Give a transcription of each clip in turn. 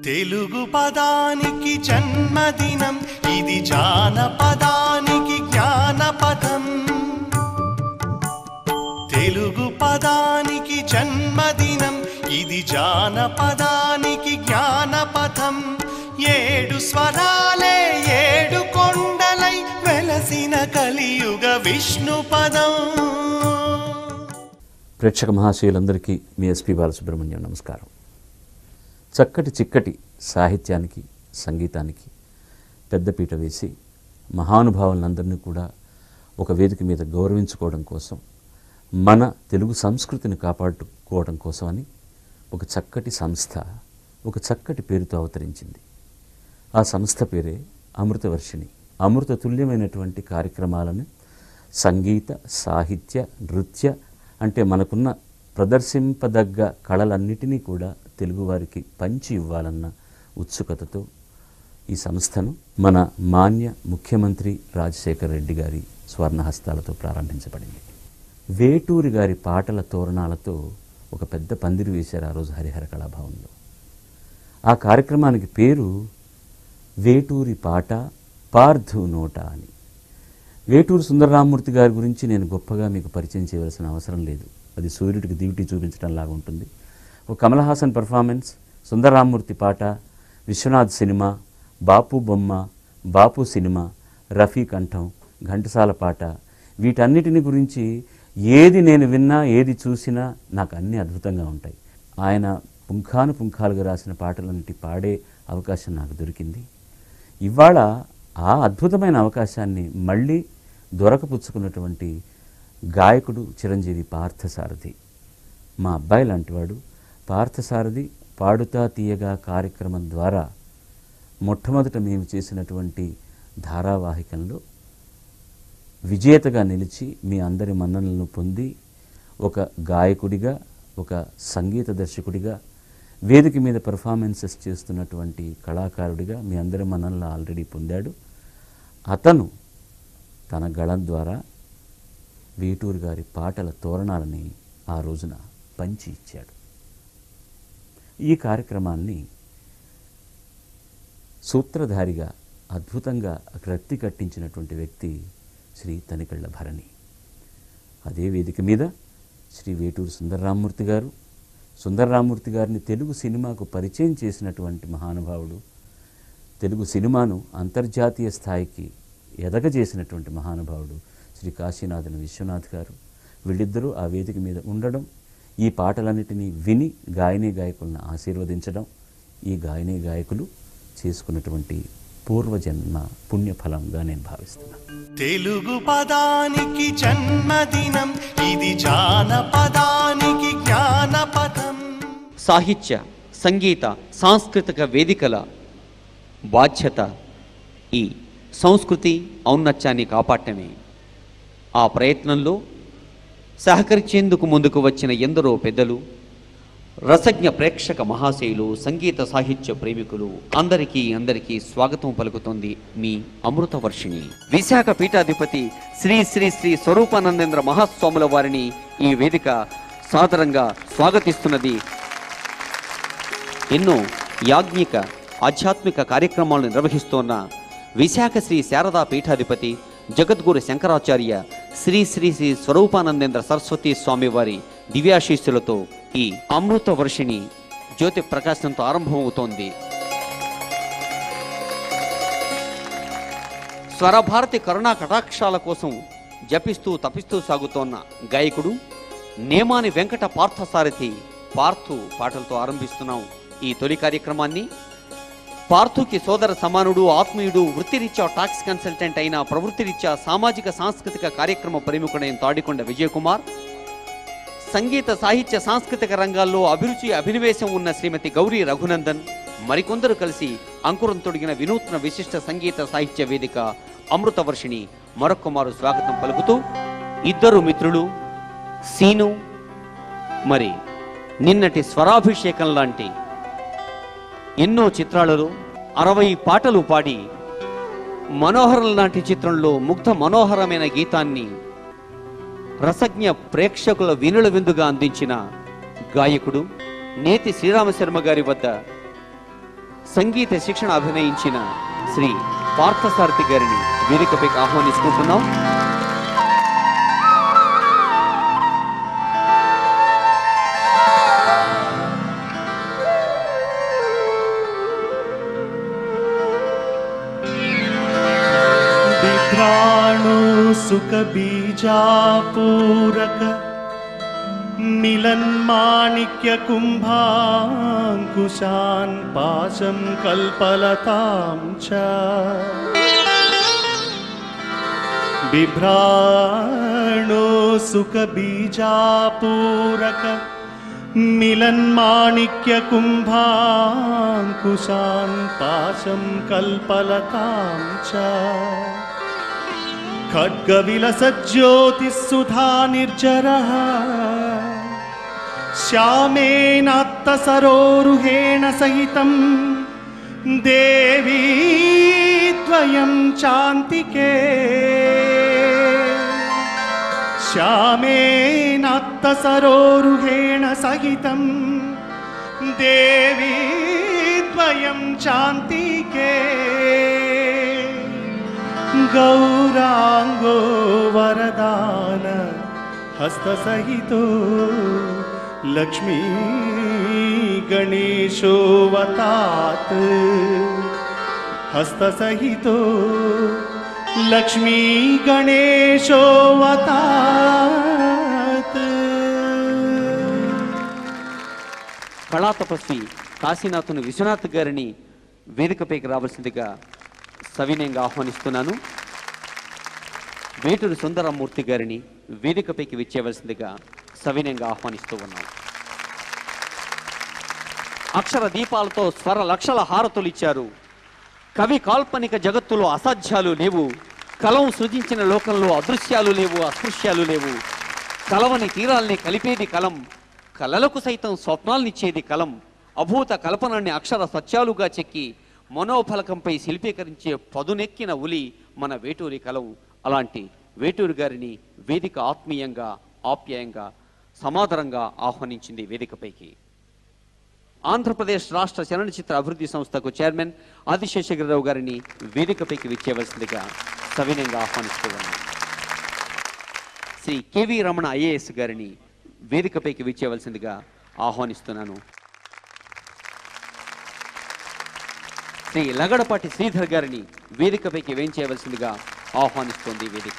తెలుగు పదానికి జన్మదినం ఇది జానపదానికి జ్ఞానపదం తెలుగు పదానికి జన్మదినం ఇది జానపదానికి జ్ఞానపథం ఏడు స్వరాలే ఏడు కొండలై వెలసిన కలియుగ విష్ణు పదం ప్రేక్షక మహాశయులందరికీ మీ ఎస్పి బాలసుబ్రహ్మణ్యం నమస్కారం చక్కటి చిక్కటి సాహిత్యానికి సంగీతానికి పెద్దపీట వేసి మహానుభావులందరినీ కూడా ఒక వేదిక మీద గౌరవించుకోవడం కోసం మన తెలుగు సంస్కృతిని కాపాడుకోవడం కోసమని ఒక చక్కటి సంస్థ ఒక చక్కటి పేరుతో అవతరించింది ఆ సంస్థ పేరే అమృతవర్షిణి అమృత తుల్యమైనటువంటి కార్యక్రమాలను సంగీత సాహిత్య నృత్య అంటే మనకున్న ప్రదర్శింపదగ్గ కళలన్నిటినీ కూడా తెలుగువారికి పంచి ఇవ్వాలన్న ఉత్సుకతతో ఈ సంస్థను మన మాన్య ముఖ్యమంత్రి రాజశేఖర రెడ్డి గారి స్వర్ణహస్తాలతో ప్రారంభించబడింది వేటూరి గారి పాటల తోరణాలతో ఒక పెద్ద పందిరి వేశారు ఆ రోజు హరిహర కళాభవన్లో ఆ కార్యక్రమానికి పేరు వేటూరి పాట పార్థు నోట అని వేటూరు సుందరరామూర్తి గారి గురించి నేను గొప్పగా మీకు పరిచయం చేయవలసిన అవసరం లేదు అది సూర్యుడికి దివిటి చూపించడం లాగా ఉంటుంది ఒక కమల్ హాసన్ పర్ఫార్మెన్స్ సుందరరామూర్తి పాట విశ్వనాథ్ సినిమా బాపు బొమ్మ బాపు సినిమా రఫీ కంఠం ఘంటసాల పాట వీటన్నిటిని గురించి ఏది నేను విన్నా ఏది చూసినా నాకు అన్నీ అద్భుతంగా ఉంటాయి ఆయన పుంఖాను పుంఖాలుగా రాసిన పాటలన్నిటి పాడే అవకాశం నాకు దొరికింది ఇవాళ ఆ అద్భుతమైన అవకాశాన్ని మళ్ళీ దొరకపుచ్చుకున్నటువంటి గాయకుడు చిరంజీవి పార్థసారథి మా అబ్బాయి లాంటివాడు పార్థసారథి పాడుతా తీయగా కార్యక్రమం ద్వారా మొట్టమొదట మేము చేసినటువంటి ధారావాహికంలో విజేతగా నిలిచి మీ అందరి మన్ననలను పొంది ఒక గాయకుడిగా ఒక సంగీత దర్శకుడిగా వేదిక మీద పెర్ఫార్మెన్సెస్ చేస్తున్నటువంటి కళాకారుడిగా మీ అందరి మన్ననలు ఆల్రెడీ పొందాడు అతను తన గళం ద్వారా వేటూరు గారి పాటల తోరణాలని ఆ రోజున పంచి ఇచ్చాడు ఈ కార్యక్రమాన్ని సూత్రధారిగా అద్భుతంగా రక్తి కట్టించినటువంటి వ్యక్తి శ్రీ తనికళ్ళ భరణి అదే వేదిక మీద శ్రీ వేటూరు సుందరరామూర్తి గారు సుందరరామూర్తి గారిని తెలుగు సినిమాకు పరిచయం చేసినటువంటి మహానుభావుడు తెలుగు సినిమాను అంతర్జాతీయ స్థాయికి ఎదగజేసినటువంటి మహానుభావుడు శ్రీ కాశీనాథన్ విశ్వనాథ్ గారు వీళ్ళిద్దరూ ఆ వేదిక మీద ఉండడం ఈ పాటలన్నిటినీ విని గాయని గాయకులను ఆశీర్వదించడం ఈ గాయని గాయకులు చేసుకున్నటువంటి పూర్వజన్మ పుణ్యఫలంగా నేను భావిస్తున్నాను తెలుగు పదానికి జన్మదినం ఇది జానపదానికి జ్ఞానపథం సాహిత్య సంగీత సాంస్కృతిక వేదికల బాధ్యత ఈ సంస్కృతి ఔన్నత్యాన్ని కాపాడటమే ఆ ప్రయత్నంలో సహకరించేందుకు ముందుకు వచ్చిన ఎందరో పెద్దలు రసజ్ఞ ప్రేక్షక మహాశయులు సంగీత సాహిత్య ప్రేమికులు అందరికీ అందరికీ స్వాగతం పలుకుతోంది మీ అమృత వర్షిణి విశాఖ పీఠాధిపతి శ్రీ శ్రీ శ్రీ స్వరూపానందేంద్ర మహాస్వాముల వారిని ఈ వేదిక సాదరంగా స్వాగతిస్తున్నది ఎన్నో యాజ్ఞిక ఆధ్యాత్మిక కార్యక్రమాలను నిర్వహిస్తోన్న విశాఖ శ్రీ శారదా పీఠాధిపతి జగద్గురు శంకరాచార్య శ్రీ శ్రీ శ్రీ స్వరూపానందేంద్ర సరస్వతి స్వామి వారి దివ్యాశీస్సులతో ఈ అమృత వర్షిణి జ్యోతి ప్రకాశంతో ఆరంభమవుతోంది స్వరభారతి కరుణా కటాక్షాల కోసం జపిస్తూ తపిస్తూ సాగుతోన్న గాయకుడు నేమాని వెంకట పార్థసారథి పార్థు పాటలతో ఆరంభిస్తున్నాం ఈ తొలి కార్యక్రమాన్ని పార్థుకి సోదర సమానుడు ఆత్మీయుడు వృత్తిరీత్యా టాక్స్ కన్సల్టెంట్ అయిన ప్రవృత్తిరీత్యా సామాజిక సాంస్కృతిక కార్యక్రమ ప్రముఖుడైన తాడికొండ విజయకుమార్ సంగీత సాహిత్య సాంస్కృతిక రంగాల్లో అభిరుచి అభినవేశం ఉన్న శ్రీమతి గౌరీ రఘునందన్ మరికొందరు కలిసి అంకురం తొడిగిన వినూత్న విశిష్ట సంగీత సాహిత్య వేదిక అమృతవర్షిణి మరొక్కమారు స్వాగతం పలుకుతూ ఇద్దరు మిత్రులు సీను మరి నిన్నటి స్వరాభిషేకం లాంటి ఎన్నో చిత్రాలలో అరవై పాటలు పాడి మనోహరం లాంటి చిత్రంలో ముగ్ధ మనోహరమైన గీతాన్ని రసజ్ఞ ప్రేక్షకుల వినుల విందుగా అందించిన గాయకుడు నేతి శ్రీరామశర్మ గారి వద్ద సంగీత శిక్షణ అభినయించిన శ్రీ పార్థసారథి గారిని వేదికపైకి ఆహ్వానించుకుంటున్నాం बिभ्राणो सुखबीजापूरक मिलन्माणिक्यकुम्भाङ्कुशान् पाशं कल्पलतां च बिभ्राणो सुखबीजापूरक मिलन्माणिक्यकुम्भाङ्कुशान् पाशं कल्पलतां च खड्गविलसज्योतिःसुधा निर्जरः श्यामेनात्तसरोरुहेण सहितं देवी द्वयं चान्तिके श्यामेनात्तसरोरुहेण सहितं देवी द्वयं चान्तिके गौराङ्गो वरदान हस्तसहितो लक्ष्मी गणेशोऽवतात् हस्तसहितो लक्ष्मी गणेशोऽवतात् కళా తపస్వి కాశీనాథుని విశ్వనాథ్ గారిని వేదికపైకి రావాల్సిందిగా సవినయంగా ఆహ్వానిస్తున్నాను వేటూరి సుందరమూర్తి గారిని వేదికపైకి విచ్చేయవలసిందిగా సవినయంగా ఆహ్వానిస్తూ ఉన్నాం అక్షర దీపాలతో స్వర లక్షల హారతులు ఇచ్చారు కవి కాల్పనిక జగత్తులో అసాధ్యాలు లేవు కలం సృజించిన లోకంలో అదృశ్యాలు లేవు అస్పృశ్యాలు లేవు కలవని తీరాల్ని కలిపేది కలం కలలకు సైతం స్వప్నాలనిచ్చేది కలం అభూత కల్పనని అక్షర సత్యాలుగా చెక్కి మనోఫలకంపై శిల్పీకరించే పదునెక్కిన ఉలి మన వేటూరి కలం అలాంటి వేటూరి గారిని వేదిక ఆత్మీయంగా ఆప్యాయంగా సమాదరంగా ఆహ్వానించింది వేదికపైకి ఆంధ్రప్రదేశ్ రాష్ట్ర చలనచిత్ర అభివృద్ధి సంస్థకు చైర్మన్ ఆదిశేషగిరిరావు గారిని వేదికపైకి విచ్చేయవలసిందిగా సవినయంగా ఆహ్వానిస్తూ ఉన్నాను శ్రీ కెవి రమణ ఐఏఎస్ గారిని వేదికపైకి విచ్చేయవలసిందిగా ఆహ్వానిస్తున్నాను శ్రీ లగడపాటి శ్రీధర్ గారిని వేదికపైకి వేయించేయవలసిందిగా ఆహ్వానిస్తోంది వేదిక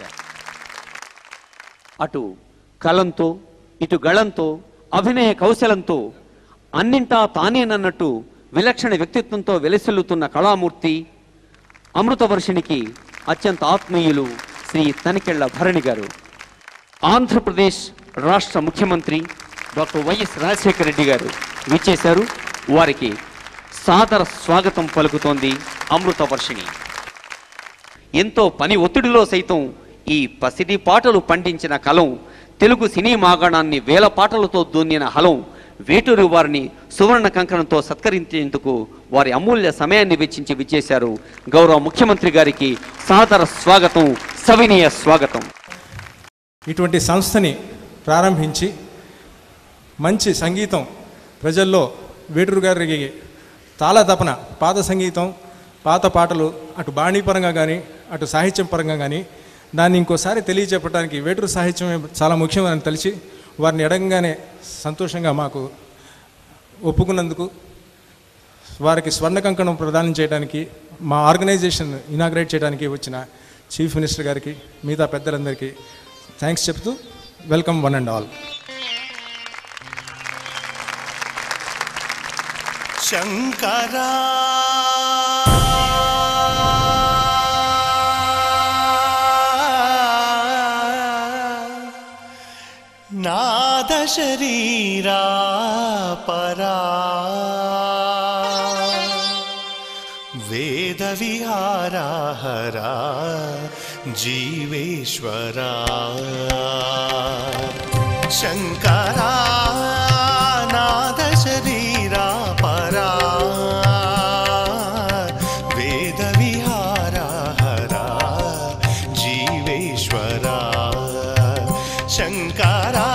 అటు కలంతో ఇటు గళంతో అభినయ కౌశలంతో అన్నింటా తానేనన్నట్టు విలక్షణ వ్యక్తిత్వంతో వెలసిల్లుతున్న కళామూర్తి అమృతవర్షినికి అత్యంత ఆత్మీయులు శ్రీ తనికెళ్ల భరణి గారు ఆంధ్రప్రదేశ్ రాష్ట్ర ముఖ్యమంత్రి డాక్టర్ వైఎస్ రాజశేఖర రెడ్డి గారు విచ్చేశారు వారికి సాదర స్వాగతం పలుకుతోంది అమృతవర్షిణి ఎంతో పని ఒత్తిడిలో సైతం ఈ పసిడి పాటలు పండించిన కలం తెలుగు సినీ మాగాణాన్ని వేల పాటలతో దున్నిన హలం వేటూరి వారిని సువర్ణ కంకణంతో సత్కరించేందుకు వారి అమూల్య సమయాన్ని వెచ్చించి విచ్చేశారు గౌరవ ముఖ్యమంత్రి గారికి సాదర స్వాగతం సవినీయ స్వాగతం ఇటువంటి సంస్థని ప్రారంభించి మంచి సంగీతం ప్రజల్లో వేటూరు గారికి తాళ తపన పాత సంగీతం పాత పాటలు అటు బాణీపరంగా కానీ అటు సాహిత్యం పరంగా కానీ దాన్ని ఇంకోసారి తెలియచెప్పడానికి వేటూరు సాహిత్యం చాలా ముఖ్యమని తెలిసి వారిని ఎడగంగానే సంతోషంగా మాకు ఒప్పుకున్నందుకు వారికి స్వర్ణ కంకణం ప్రదానం చేయడానికి మా ఆర్గనైజేషన్ ఇనాగ్రేట్ చేయడానికి వచ్చిన చీఫ్ మినిస్టర్ గారికి మిగతా పెద్దలందరికీ థ్యాంక్స్ చెప్తూ వెల్కమ్ వన్ అండ్ ఆల్ శంకరా నాద శరీరా పరా వేద విహారా హరా జీవేశ్వరా శంకరా నాద శరీరా పరా వేద విహారా హరా జీవేశ్వరా శంకరా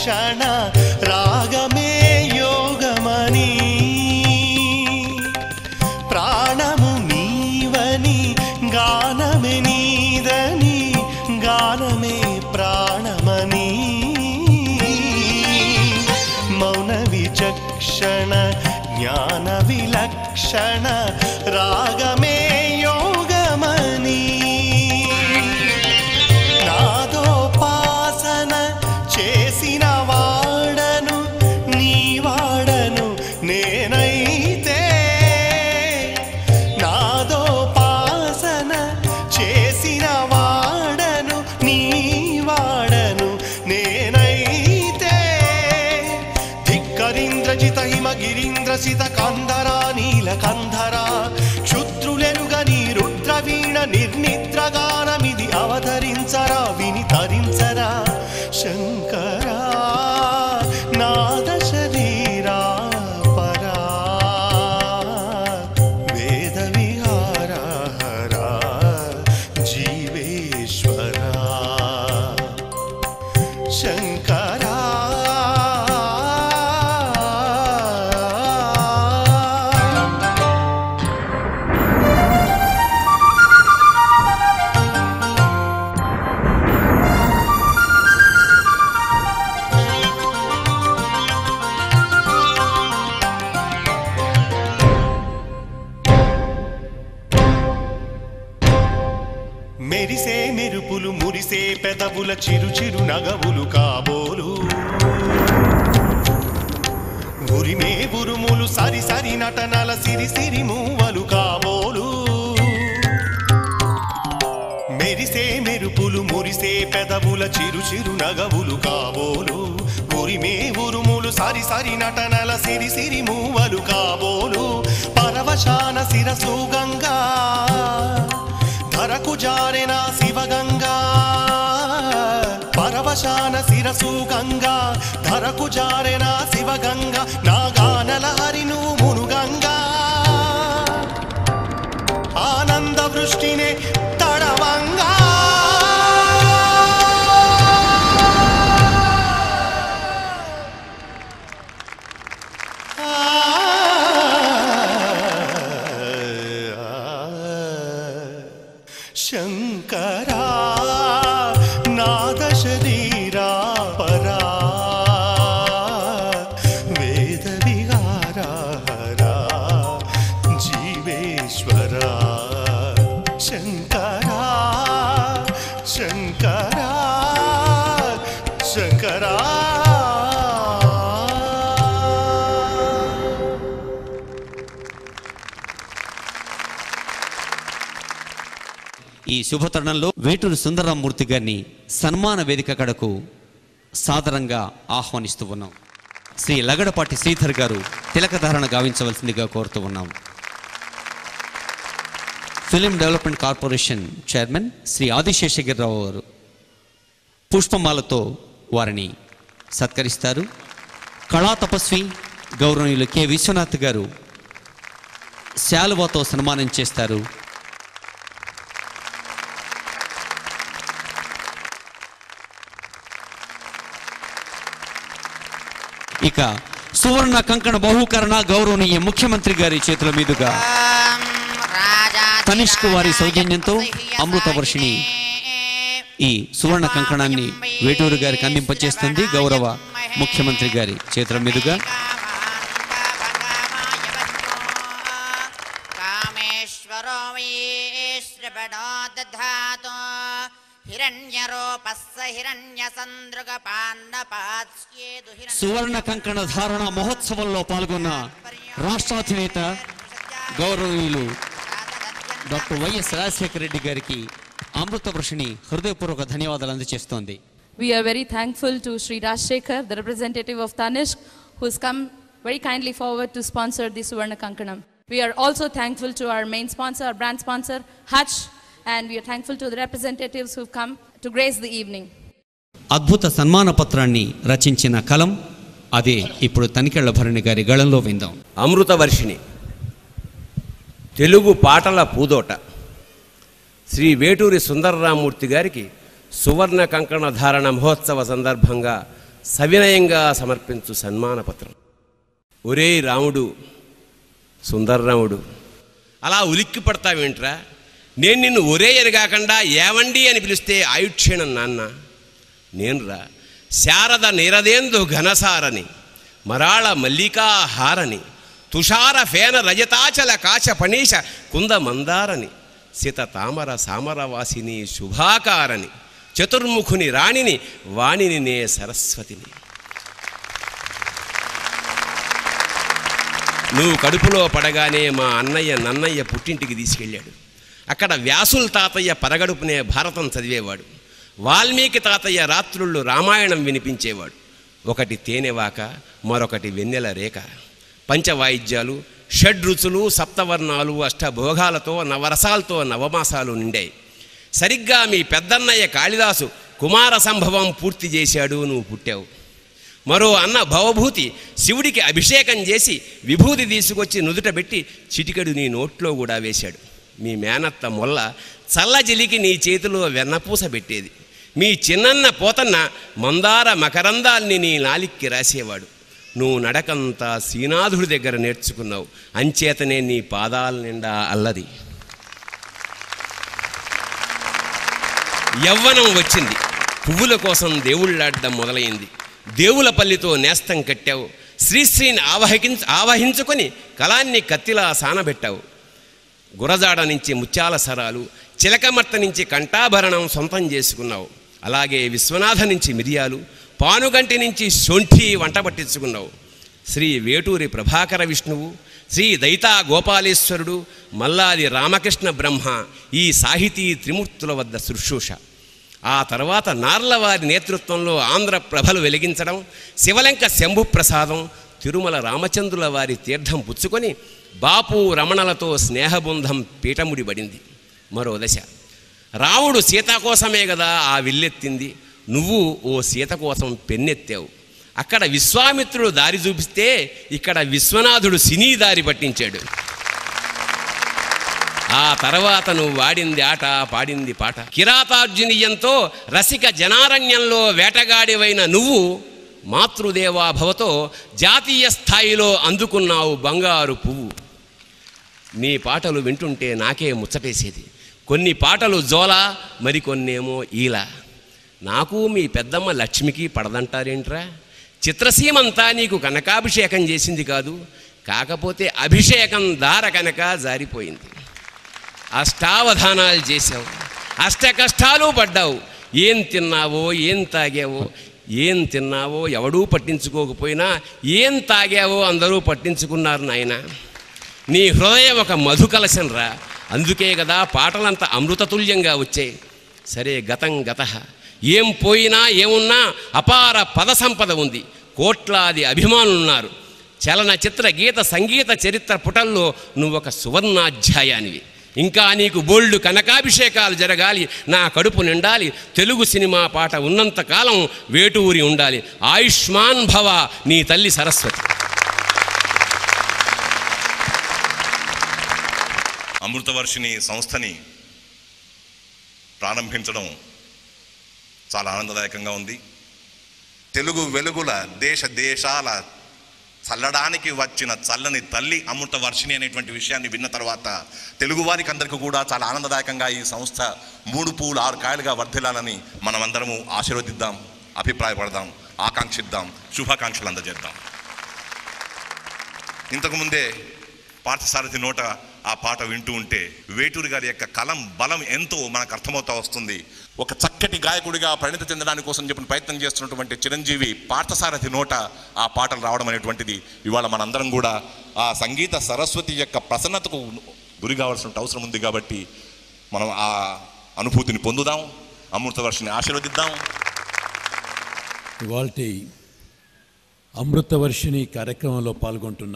విలక్షణ రాగమే యోగమని ప్రాణము నీవని గానమే నీదని గానమే ప్రాణమని మౌన విచక్షణ జ్ఞాన విలక్షణ రాగమే యోగమని నాదోపాసన చేసిన వాడను నీ వాడను నేనైతే నాదోపాసన చేసిన వాడను నీ వాడను నేనైతే ధిక్కరింద్రజిత హిమగిరీంద్రసిత కంధరా నీల కంధరా క్షుద్రులెరుగని రుద్రవీణ నిర్నిద్రగానమిది అవతరించరా విని తరించరా శంకరా నాద శరీరా పరా వేద విహారా హరా జీవేశ్వరా శంకరా మెరిసే మెరుపులు మురిసే పెదవుల చిరు చిరు నగవులు కాబోలు ఉరిమే బురుములు సరి సరి నటనల సిరి సిరి మూవలు కాబోలు మెరిసే మెరుపులు మురిసే పెదవుల చిరు చిరు నగవులు కాబోలు ఉరిమే ఉరుములు సరి సరి నటనల సిరి సిరి మూవలు కాబోలు పరవశాన శిరసు గంగా ధరకు జారెన శివగంగా పరవశాన శిరసు గంగా ధరకు జారెన శివగంగా నా గానల హరిను మునుగంగా ఆనంద వృష్టినే తడవంగా శంకరా నాద శరీరా పరా వేద విహారా హరా జీవేశ్వరా శంకరా శంకరా శంకరా ఈ శుభతరుణంలో వేటూరి సుందరరామూర్తి గారిని సన్మాన వేదిక కడకు సాదరంగా ఆహ్వానిస్తూ ఉన్నాం శ్రీ లగడపాటి శ్రీధర్ గారు తిలకధారణ గావించవలసిందిగా కోరుతూ ఉన్నాం film development corporation chairman Shri Adiseshagirirao గారు పుష్పమాలతో వారిని సత్కరిస్తారు కళా తపస్వి గౌరవనీయులు కె విశ్వనాథ్ గారు శాలువాతో సన్మానం చేస్తారు ఇక సువర్ణ కంకణ బహుకరణ గౌరవనీయ ముఖ్యమంత్రి గారి చేతుల మీదుగా తనిష్క్ వారి సౌజన్యంతో అమృత వర్షిణి ఈ సువర్ణ కంకణాన్ని వేటూరు గారికి అందింపచేస్తుంది గౌరవ ముఖ్యమంత్రి గారి చేతుల మీదుగా కామేశ్వరో వీశ్రపడో దధాతో హిరణ్యరూపస్స హిరణ్యసందృగపాన్నపాత్స్యేదు సువర్ణ కంకణ ధారణ మహోత్సవంలో పాల్గొన్న రాష్ట్రాధినేత గౌరవనీయులు డాక్టర్ వైఎస్ రాజశేఖర రెడ్డి గారికి అమృత వృషిణి హృదయపూర్వక ధన్యవాదాలు అందజేస్తోంది We are very thankful to Sri Rajshekhar, the representative of Tanishq, who has come very kindly forward to sponsor the Suvarna Kankanam. We are also thankful to our main sponsor, our brand sponsor, Hutch, and we are thankful to the representatives who've come to grace the evening. అద్భుత సన్మాన పత్రాన్ని రచించిన కలం అదే ఇప్పుడు తనికెళ్ల భరణి గారి గళంలో విందాం అమృత వర్షిణి తెలుగు పాటల పూదోట శ్రీ వేటూరి సుందరరామూర్తి గారికి సువర్ణ కంకణ ధారణ మహోత్సవ సందర్భంగా సవినయంగా సమర్పించు సన్మాన పత్రం ఒరే రాముడు సుందర్రాముడు అలా ఉలిక్కి పడతావేంట్రా నేను నిన్ను ఒరే ఎరగాకుండా ఏవండి అని పిలిస్తే ఆయుక్షేణం నాన్న నేనురా శారద నిరదేందు ఘనసారని మరాళ మల్లికా హారని తుషార ఫేన రజతాచల కాచ పణీష కుంద మందారని సిత తామర సామరవాసిని శుభాకారని చతుర్ముఖుని రాణిని వాణిని నే సరస్వతిని నువ్వు కడుపులో పడగానే మా అన్నయ్య నన్నయ్య పుట్టింటికి తీసుకెళ్ళాడు అక్కడ వ్యాసుల తాతయ్య పరగడుపునే భారతం చదివేవాడు వాల్మీకి తాతయ్య రాత్రుళ్ళు రామాయణం వినిపించేవాడు ఒకటి తేనెవాక మరొకటి వెన్నెల రేఖ పంచవాయిద్యాలు షడ్రుచులు సప్తవర్ణాలు అష్టభోగాలతో నవరసాలతో నవమాసాలు నిండాయి సరిగ్గా మీ పెద్దన్నయ్య కాళిదాసు కుమార సంభవం పూర్తి చేశాడు నువ్వు పుట్టావు మరో అన్న భవభూతి శివుడికి అభిషేకం చేసి విభూతి తీసుకొచ్చి నుదుట పెట్టి చిటికెడు నీ నోట్లో కూడా వేశాడు మీ మేనత్త మొల్ల చల్లజిలికి నీ చేతిలో వెన్నపూస పెట్టేది మీ చిన్నన్న పోతన్న మందార మకరందాల్ని నీ నాలిక్కి రాసేవాడు నువ్వు నడకంతా శ్రీనాథుడి దగ్గర నేర్చుకున్నావు అంచేతనే నీ పాదాల నిండా అల్లది యవ్వనం వచ్చింది పువ్వుల కోసం దేవుళ్ళాడడం మొదలైంది దేవులపల్లితో నేస్తం కట్టావు శ్రీశ్రీని ఆవహించ ఆవహించుకొని కళాన్ని కత్తిలా సానబెట్టావు గురజాడ నుంచి ముత్యాల సరాలు చిలకమర్త నుంచి కంఠాభరణం సొంతం చేసుకున్నావు అలాగే విశ్వనాథ నుంచి మిరియాలు పానుగంటి నుంచి శొంఠి వంట పట్టించుకున్నావు శ్రీ వేటూరి ప్రభాకర విష్ణువు శ్రీ దైతా గోపాలేశ్వరుడు మల్లాది రామకృష్ణ బ్రహ్మ ఈ సాహితీ త్రిమూర్తుల వద్ద శుశ్రూష ఆ తర్వాత నార్లవారి నేతృత్వంలో ఆంధ్ర ప్రభలు వెలిగించడం శివలంక శంభుప్రసాదం తిరుమల రామచంద్రుల వారి తీర్థం పుచ్చుకొని బాపు రమణలతో స్నేహబృందం పీఠముడిబడింది మరో దశ రాముడు సీత కోసమే కదా ఆ విల్లెత్తింది నువ్వు ఓ సీత కోసం పెన్నెత్తావు అక్కడ విశ్వామిత్రుడు దారి చూపిస్తే ఇక్కడ విశ్వనాథుడు సినీ దారి పట్టించాడు ఆ తర్వాత నువ్వు వాడింది ఆట పాడింది పాట కిరాతార్జునీయంతో రసిక జనారణ్యంలో వేటగాడివైన నువ్వు మాతృదేవాభవతో జాతీయ స్థాయిలో అందుకున్నావు బంగారు పువ్వు నీ పాటలు వింటుంటే నాకే ముచ్చటేసేది కొన్ని పాటలు జోల మరికొన్నేమో ఈల నాకు మీ పెద్దమ్మ లక్ష్మికి పడదంటారేంట్రా చిత్రసీమంతా నీకు కనకాభిషేకం చేసింది కాదు కాకపోతే అభిషేకం దార కనుక జారిపోయింది అష్టావధానాలు చేసావు అష్ట కష్టాలు పడ్డావు ఏం తిన్నావో ఏం తాగావో ఏం తిన్నావో ఎవడూ పట్టించుకోకపోయినా ఏం తాగావో అందరూ పట్టించుకున్నారు నాయన నీ హృదయం ఒక మధుకలశం రా అందుకే కదా పాటలంత అమృతతుల్యంగా వచ్చాయి సరే గతం గత ఏం పోయినా ఏమున్నా అపార పద సంపద ఉంది కోట్లాది అభిమానులున్నారు చలనచిత్ర గీత సంగీత చరిత్ర పుటల్లో నువ్వు ఒక సువర్ణాధ్యాయానివి ఇంకా నీకు బోల్డ్ కనకాభిషేకాలు జరగాలి నా కడుపు నిండాలి తెలుగు సినిమా పాట ఉన్నంతకాలం వేటూరి ఉండాలి ఆయుష్మాన్ భవ నీ తల్లి సరస్వతి అమృతవర్షిణి సంస్థని ప్రారంభించడం చాలా ఆనందదాయకంగా ఉంది తెలుగు వెలుగుల దేశ దేశాల చల్లడానికి వచ్చిన చల్లని తల్లి అమృత వర్షిణి అనేటువంటి విషయాన్ని విన్న తర్వాత తెలుగు వారికి అందరికీ కూడా చాలా ఆనందదాయకంగా ఈ సంస్థ మూడు పూలు ఆరు కాయలుగా వర్ధిల్లాలని మనమందరము ఆశీర్వదిద్దాం అభిప్రాయపడదాం ఆకాంక్షిద్దాం శుభాకాంక్షలు అందజేద్దాం ఇంతకుముందే పార్థసారథి నోట ఆ పాట వింటూ ఉంటే వేటూరి గారి యొక్క కలం బలం ఎంతో మనకు అర్థమవుతా వస్తుంది ఒక చక్కటి గాయకుడిగా పరిణితి చెందడానికి కోసం చెప్పిన ప్రయత్నం చేస్తున్నటువంటి చిరంజీవి పార్థసారథి నోట ఆ పాటలు రావడం అనేటువంటిది ఇవాళ మనందరం కూడా ఆ సంగీత సరస్వతి యొక్క ప్రసన్నతకు గురి కావాల్సిన అవసరం ఉంది కాబట్టి మనం ఆ అనుభూతిని పొందుదాం అమృతవర్షిని ఆశీర్వదిద్దాం ఇవాల్టి అమృతవర్షిణి కార్యక్రమంలో పాల్గొంటున్న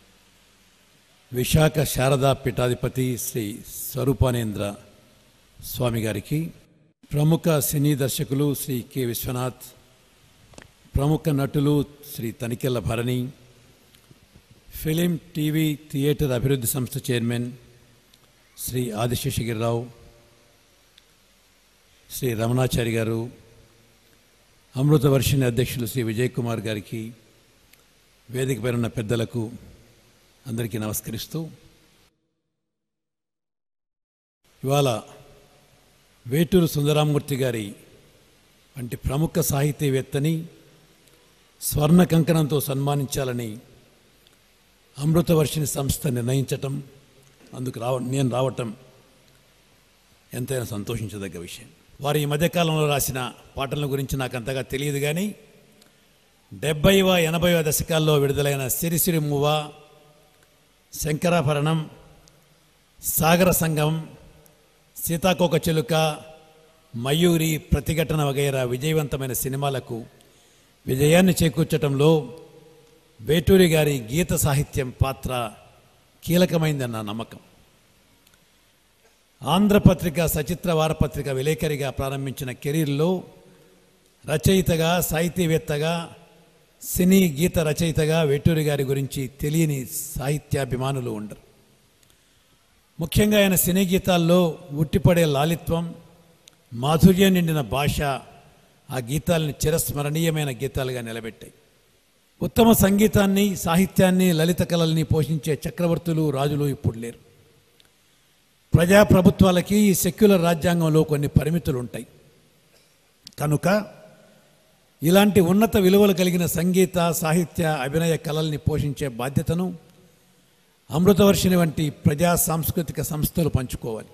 విశాఖ శారదా పీఠాధిపతి శ్రీ స్వరూపానేంద్ర స్వామి గారికి ప్రముఖ సినీ దర్శకులు శ్రీ కె విశ్వనాథ్ ప్రముఖ నటులు Shri Tanikella Bharani film TV theatre అభివృద్ధి సంస్థ చైర్మన్ శ్రీ ఆదిశేషగిరిరావు శ్రీ రమణాచారి గారు అమృతవర్షిణి అధ్యక్షులు శ్రీ విజయ్ కుమార్ గారికి వేదిక పైన ఉన్న పెద్దలకు అందరికీ నమస్కరిస్తూ ఇవాళ వేటూరు సుందరామూర్తి గారి వంటి ప్రముఖ సాహితీవేత్తని స్వర్ణ కంకణంతో సన్మానించాలని అమృతవర్షిణి సంస్థ నిర్ణయించటం అందుకు రావ నేను రావటం ఎంతైనా సంతోషించదగ్గ విషయం వారు ఈ మధ్యకాలంలో రాసిన పాటల గురించి నాకు అంతగా తెలియదు కానీ డెబ్బైవ ఎనభైవ దశకాల్లో విడుదలైన సిరిసిరి మువ్వ శంకరాభరణం సాగర సంఘం సీతాకోక చిలుక మయూరి ప్రతిఘటన వగైరా విజయవంతమైన సినిమాలకు విజయాన్ని చేకూర్చటంలో వేటూరి గారి గీత సాహిత్యం పాత్ర కీలకమైందన్న నమ్మకం ఆంధ్రపత్రిక సచిత్ర వారపత్రిక విలేకరిగా ప్రారంభించిన కెరీర్లో రచయితగా సాహితీవేత్తగా సినీ గీత రచయితగా వేటూరి గారి గురించి తెలియని సాహిత్యాభిమానులు ఉండరు ముఖ్యంగా ఆయన సినీ గీతాల్లో ఉట్టిపడే లాలిత్వం మాధుర్యం నిండిన భాష ఆ గీతాలని చిరస్మరణీయమైన గీతాలుగా నిలబెట్టాయి ఉత్తమ సంగీతాన్ని సాహిత్యాన్ని లలిత కళల్ని పోషించే చక్రవర్తులు రాజులు ఇప్పుడు లేరు ప్రజాప్రభుత్వాలకి ఈ సెక్యులర్ రాజ్యాంగంలో కొన్ని పరిమితులు ఉంటాయి కనుక ఇలాంటి ఉన్నత విలువలు కలిగిన సంగీత సాహిత్య అభినయ కళల్ని పోషించే బాధ్యతను అమృతవర్షిణి వంటి ప్రజా సాంస్కృతిక సంస్థలు పంచుకోవాలి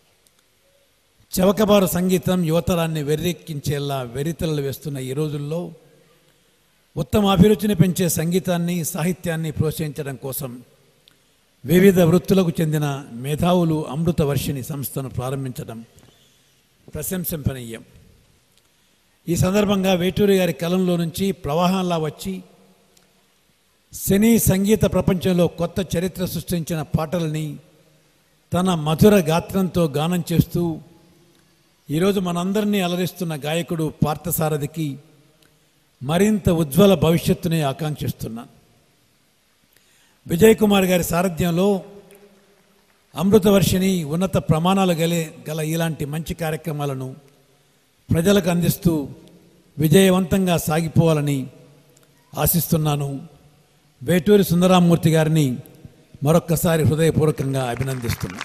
చవకబారు సంగీతం యువతరాన్ని వెర్రెక్కించేలా వెరితలలు వేస్తున్న ఈ రోజుల్లో ఉత్తమ అభిరుచిని పెంచే సంగీతాన్ని సాహిత్యాన్ని ప్రోత్సహించడం కోసం వివిధ వృత్తులకు చెందిన మేధావులు అమృత వర్షిణి సంస్థను ప్రారంభించడం ప్రశంసనీయం ఈ సందర్భంగా వేటూరి గారి కలంలో నుంచి ప్రవాహంలా వచ్చి సినీ సంగీత ప్రపంచంలో కొత్త చరిత్ర సృష్టించిన పాటలని తన మధుర గాత్రంతో గానం చేస్తూ ఈరోజు మనందరినీ అలరిస్తున్న గాయకుడు పార్థసారథికి మరింత ఉజ్వల భవిష్యత్తుని ఆకాంక్షిస్తున్నాను విజయ్ కుమార్ గారి సారథ్యంలో అమృతవర్షిని ఉన్నత ప్రమాణాలు గలే గల ఇలాంటి మంచి కార్యక్రమాలను ప్రజలకు అందిస్తూ విజయవంతంగా సాగిపోవాలని ఆశిస్తున్నాను వేటూరి సుందరామూర్తి గారిని మరొక్కసారి హృదయపూర్వకంగా అభినందిస్తున్నాను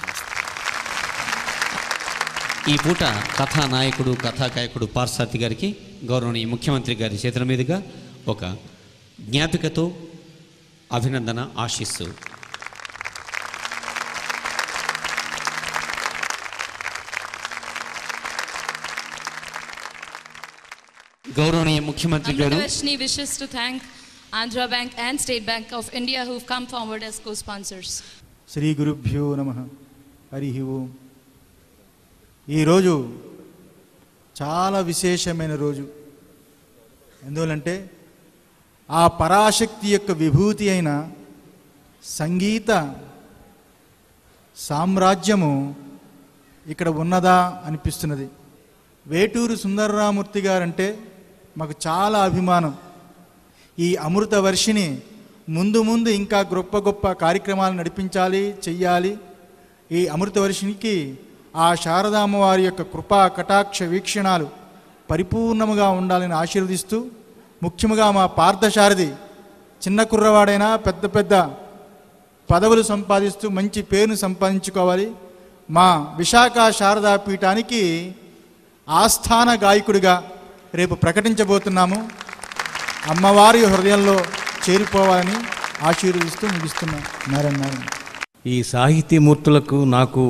ఈ పూట కథానాయకుడు కథాగాయకుడు పార్సాతి గారికి గౌరవనీయ ముఖ్యమంత్రి గారి చేతుల మీదుగా ఒక జ్ఞాపికతో అభినందన ఆశిస్తూ గౌరవనీయ ముఖ్యమంత్రి గారు Amritavashni wishes to thank Andhra Bank and State Bank of India who've come forward as co-sponsors. Shri గురుభ్యో నమ హరి ఓం ఈరోజు చాలా విశేషమైన రోజు ఎందువలంటే ఆ పరాశక్తి యొక్క విభూతి అయిన సంగీత సామ్రాజ్యము ఇక్కడ ఉన్నదా అనిపిస్తున్నది వేటూరు సుందరరామూర్తి గారంటే మాకు చాలా అభిమానం ఈ అమృత వర్షిని ముందు ముందు ఇంకా గొప్ప గొప్ప కార్యక్రమాలు నడిపించాలి చెయ్యాలి ఈ అమృత వర్షినికి ఆ శారదామ్మవారి యొక్క కృపా కటాక్ష వీక్షణాలు పరిపూర్ణముగా ఉండాలని ఆశీర్వదిస్తూ ముఖ్యముగా మా పార్థసారథి చిన్న కుర్రవాడైనా పెద్ద పెద్ద పదవులు సంపాదిస్తూ మంచి పేరును సంపాదించుకోవాలి మా విశాఖ శారదా పీఠానికి ఆస్థాన గాయకుడిగా రేపు ప్రకటించబోతున్నాము అమ్మవారి హృదయంలో చేరిపోవాలని ఆశీర్వదిస్తూ ముగిస్తున్నాను నారాయణ నారాయణ ఈ సాహితీమూర్తులకు నాకు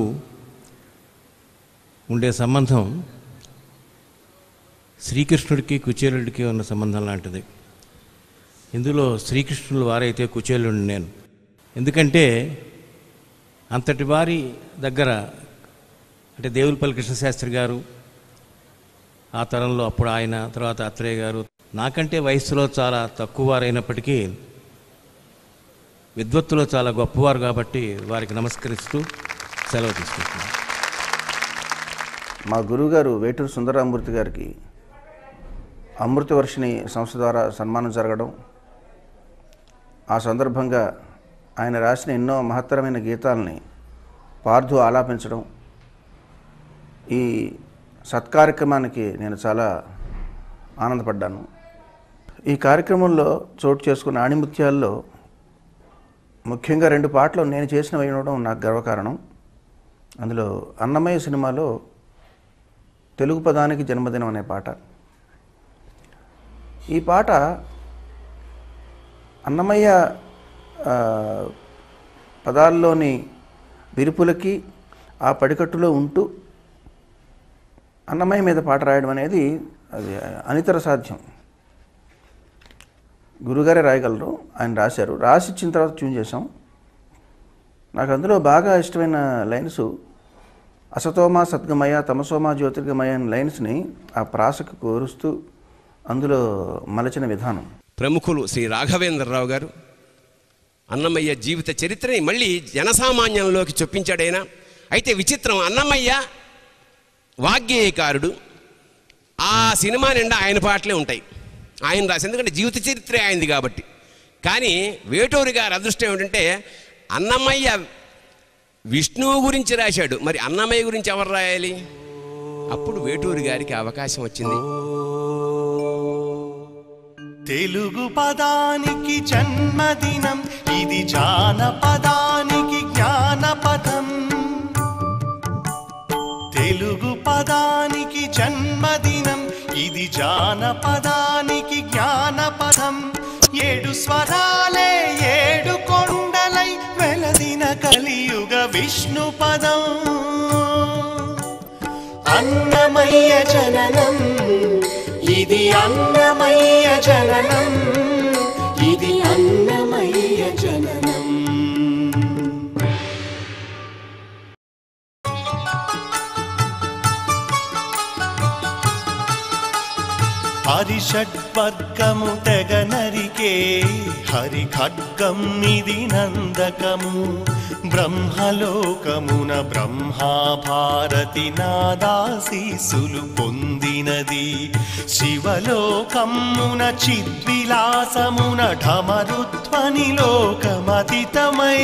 ఉండే సంబంధం శ్రీకృష్ణుడికి కుచేలుడికి ఉన్న సంబంధం లాంటిది ఇందులో శ్రీకృష్ణులు వారైతే కుచేలుడు నేను ఎందుకంటే అంతటి వారి దగ్గర అంటే దేవులపల్లి కృష్ణశాస్త్రి గారు ఆ తరంలో అప్పుడు ఆయన తర్వాత అత్రేయ గారు నాకంటే వయస్సులో చాలా తక్కువ వారైనప్పటికీ విద్వత్తులో చాలా గొప్పవారు కాబట్టి వారికి నమస్కరిస్తూ సెలవు తీసుకుంటున్నాను మా గురువుగారు వేటూరు సుందరరామూర్తి గారికి అమృతవర్షిణి సంస్థ ద్వారా సన్మానం జరగడం ఆ సందర్భంగా ఆయన రాసిన ఎన్నో మహత్తరమైన గీతాలని పార్థు ఆలాపించడం ఈ సత్కార్యక్రమానికి నేను చాలా ఆనందపడ్డాను ఈ కార్యక్రమంలో చోటు చేసుకున్న ఆణిముత్యాల్లో ముఖ్యంగా రెండు పాటలు నేను చేసినవి వినడం నాకు గర్వకారణం అందులో అన్నమయ్య సినిమాలో తెలుగు పదానికి జన్మదినం అనే పాట ఈ పాట అన్నమయ్య ఆ, పదాల్లోని విరుపులకి ఆ పడికట్టులో ఉంటూ అన్నమయ్య మీద పాట రాయడం అనేది అది అనితర సాధ్యం గురుగారే రాయగలరు ఆయన రాశారు రాసి ఇచ్చిన తర్వాత ట్యూన్ చేశాం నాకు అందులో బాగా ఇష్టమైన లైన్స్ అసతోమ సద్గమయ తమసోమ జ్యోతిర్గమయ అనే లైన్స్ని ఆ ప్రాసకు కోరుస్తూ అందులో మలచిన విధానం ప్రముఖులు శ్రీ రాఘవేంద్రరావు గారు అన్నమయ్య జీవిత చరిత్రని మళ్ళీ జనసామాన్యంలోకి చొప్పించాడైనా అయితే విచిత్రం అన్నమయ్య వాగ్గేయకారుడు ఆ సినిమా నిండా ఆయన పాటలే ఉంటాయి ఆయన రాసి ఎందుకంటే జీవిత చరిత్రే ఆయనది కాబట్టి కానీ వేటూరి గారి అదృష్టం ఏమిటంటే అన్నమయ్య విష్ణువు గురించి రాశాడు మరి అన్నమయ్య గురించి ఎవరు రాయాలి అప్పుడు వేటూరి గారికి అవకాశం వచ్చింది తెలుగు పదానికి జన్మదినం ఇది జానపదానికి జ్ఞానపదం తెలుగు పదానికి జన్మదినం ఇది జానపదానికి జ్ఞానపదం ఏడు స్వరాలే ఏడు కొండలై వెలదిన కలియుగ విష్ణు పదం అన్నమయ్య జననం ఇది అన్నమయ్య జననం ఇది అన్నమయ్య జననం హరిషడ్వర్గము తెగ నరికే హరి ఖడ్గం ఇది నందకము బ్రహ్మలోకమున బ్రహ్మా భారతి నాదాశీసులు పొందినది శివలోకమున చిద్విలాసమున ఢమరుధ్వని లోకమతితమై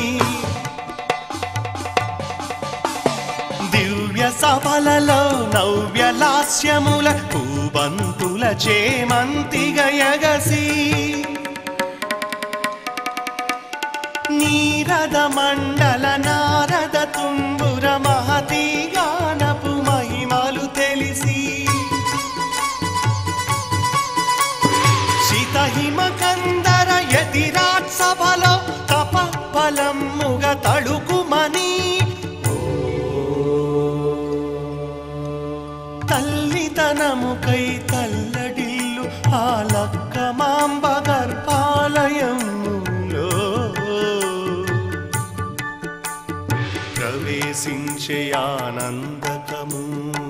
దివ్య సభలలో నవ్య లాస్యముల పూబంతుల చేమంతిగ యగసి నీరద మండల నారద తుంబుర మహతి గానపు మహిమలు తెలిసి శీతహిమ కందర యతిరాట్ సభలో తప ఫలముగ తడుకుమని తల్లితనముకై తల్లడిల్లు ఆలక్క మాంబ గర్భాలయములో ప్రవేశించే ఆనందకము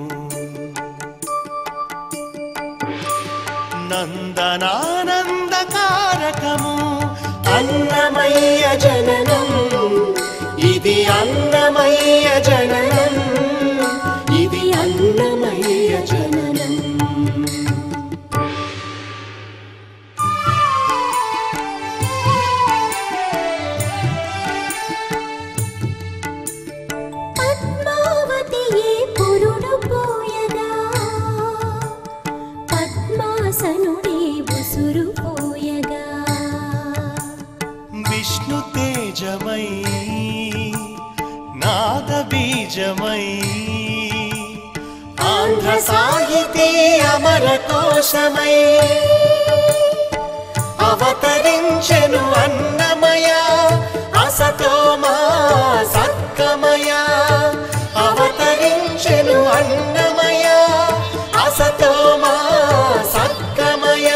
నందనానందకారకము అన్నమయ్య జననం ఇది అన్నమయ్య జననం ఇది అన్నమయ్య జననం పద్మావతియే పురుడు పోయగా పద్మాసనుడే ఉసురు పోయగా విష్ణు తేజమై నాద బీజమై ఆంధ్ర సాహితీ అమర కోశమై అవతరించెను అన్నమయ అసతోమా సత్కమయ అవతరించెను అన్నమయ అసతోమా సత్కమయ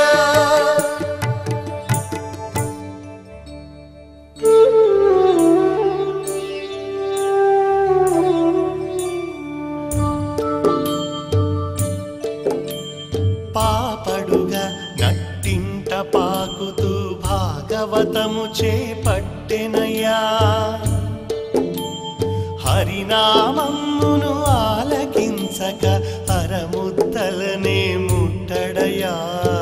పాపడుగా నట్టింట పాకుతూ భాగవతము చేపట్టెనయ్యా హరినామమ్మును ఆలకించక అరముద్దలనే ముట్టడయా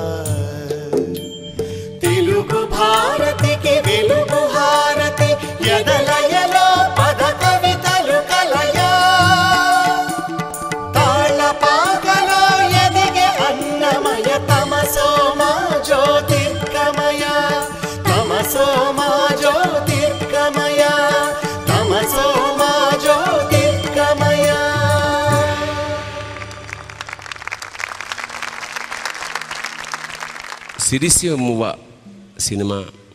తెలుగు భారతికి వెలుగు హారతి ఎదలయలో పద కవితలు కలయా తాళ పాకలో ఎదిగే అన్నమయ సిరిసిమువ్వ సినిమా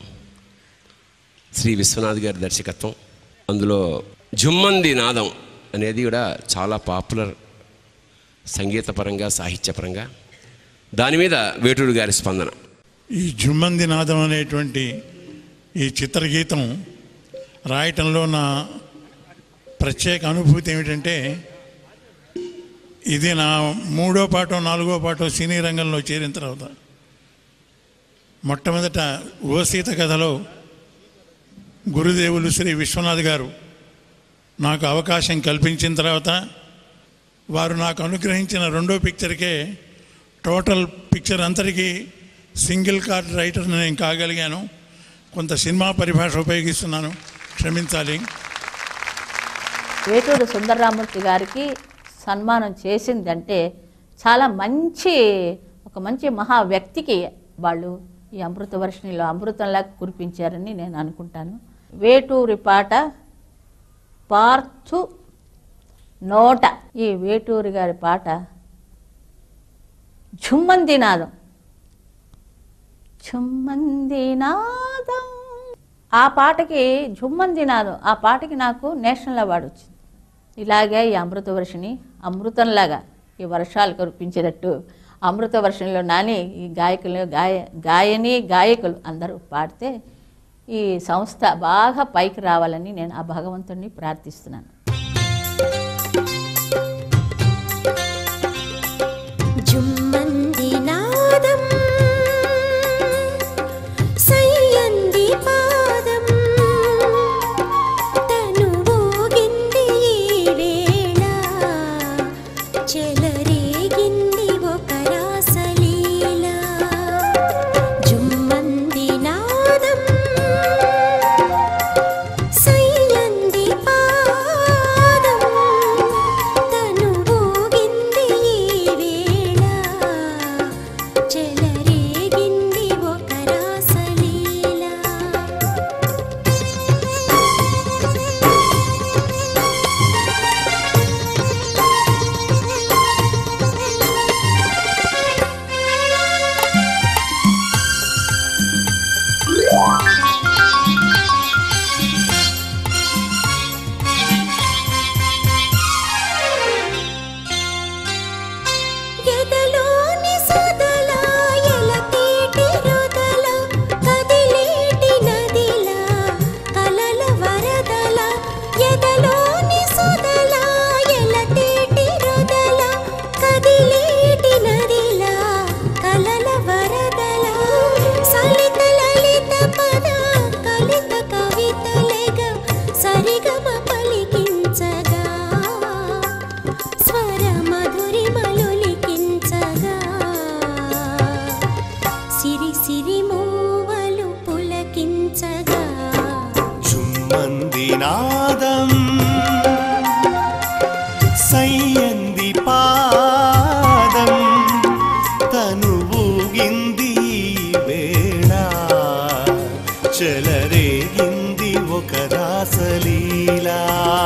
శ్రీ విశ్వనాథ్ గారి దర్శకత్వం అందులో జుమ్మంది నాదం అనేది కూడా చాలా పాపులర్ సంగీతపరంగా సాహిత్యపరంగా దాని మీద వేటూరు గారి స్పందన ఈ జుమ్మంది నాదం అనేటువంటి ఈ చిత్రగీతం రాయటంలో నా ప్రత్యేక అనుభూతి ఏమిటంటే ఇది నా మూడో పాటో నాలుగో పాటో సినీ రంగంలో చేరిన తర్వాత మొట్టమొదట ఓ సీత కథలో గురుదేవులు శ్రీ విశ్వనాథ్ గారు నాకు అవకాశం కల్పించిన తర్వాత వారు నాకు అనుగ్రహించిన రెండో పిక్చర్కే టోటల్ పిక్చర్ అంతటికీ సింగిల్ కార్డ్ రైటర్ నేను కాగలిగాను కొంత సినిమా పరిభాష ఉపయోగిస్తున్నాను క్షమించాలి వేటూరు సుందరరామూర్తి గారికి సన్మానం చేసిందంటే చాలా మంచి ఒక మంచి మహా వ్యక్తికి వాళ్ళు ఈ అమృత వర్షిణిలో అమృతంలా కురిపించారని నేను అనుకుంటాను వేటూరి పాట పార్థు నోట ఈ వేటూరి గారి పాట ఝుమ్మంది నాదం ఝుమ్మంది నాదం ఆ పాటకి ఝుమ్మంది నాదం ఆ పాటకి నాకు నేషనల్ అవార్డు వచ్చింది ఇలాగే ఈ అమృత వర్షిని అమృతంలాగా ఈ వర్షాలు కురిపించేటట్టు అమృత వర్షంలో నాని ఈ గాయకులు గాయ గాయని గాయకులు అందరూ పాడితే ఈ సంస్థ బాగా పైకి రావాలని నేను ఆ భగవంతుడిని ప్రార్థిస్తున్నాను జుమ్మంది నాదం సయ్యంది పాదం తను ఊగింది ఈ వేళ చెలరేగింది ఒక రాసలీల జుమ్మంది నాదం సయ్యంది పాదం తను ఊగింది ఈ వేళ చెలరేగింది ఒక రాసలీల ఎదలోని సొదల ఎలతేటి రొదల కదిలేటి నదిల కలల వరదల ఎదలోని సొదల ఎలతేటి రొదల కదిలేటి నదిల కలల వరదల సలిత లలిత పద కలిత కవితలెగ సరిగమ పలికించగా స్వర మధురిమలులికించగా సిరి సిరి మూవలు పులకించగా చుమ్మంది నాదం సయ్యంది పాదం తను ఊగింది ఈ వేళ చెలరేగింది ఒక రాసలీలా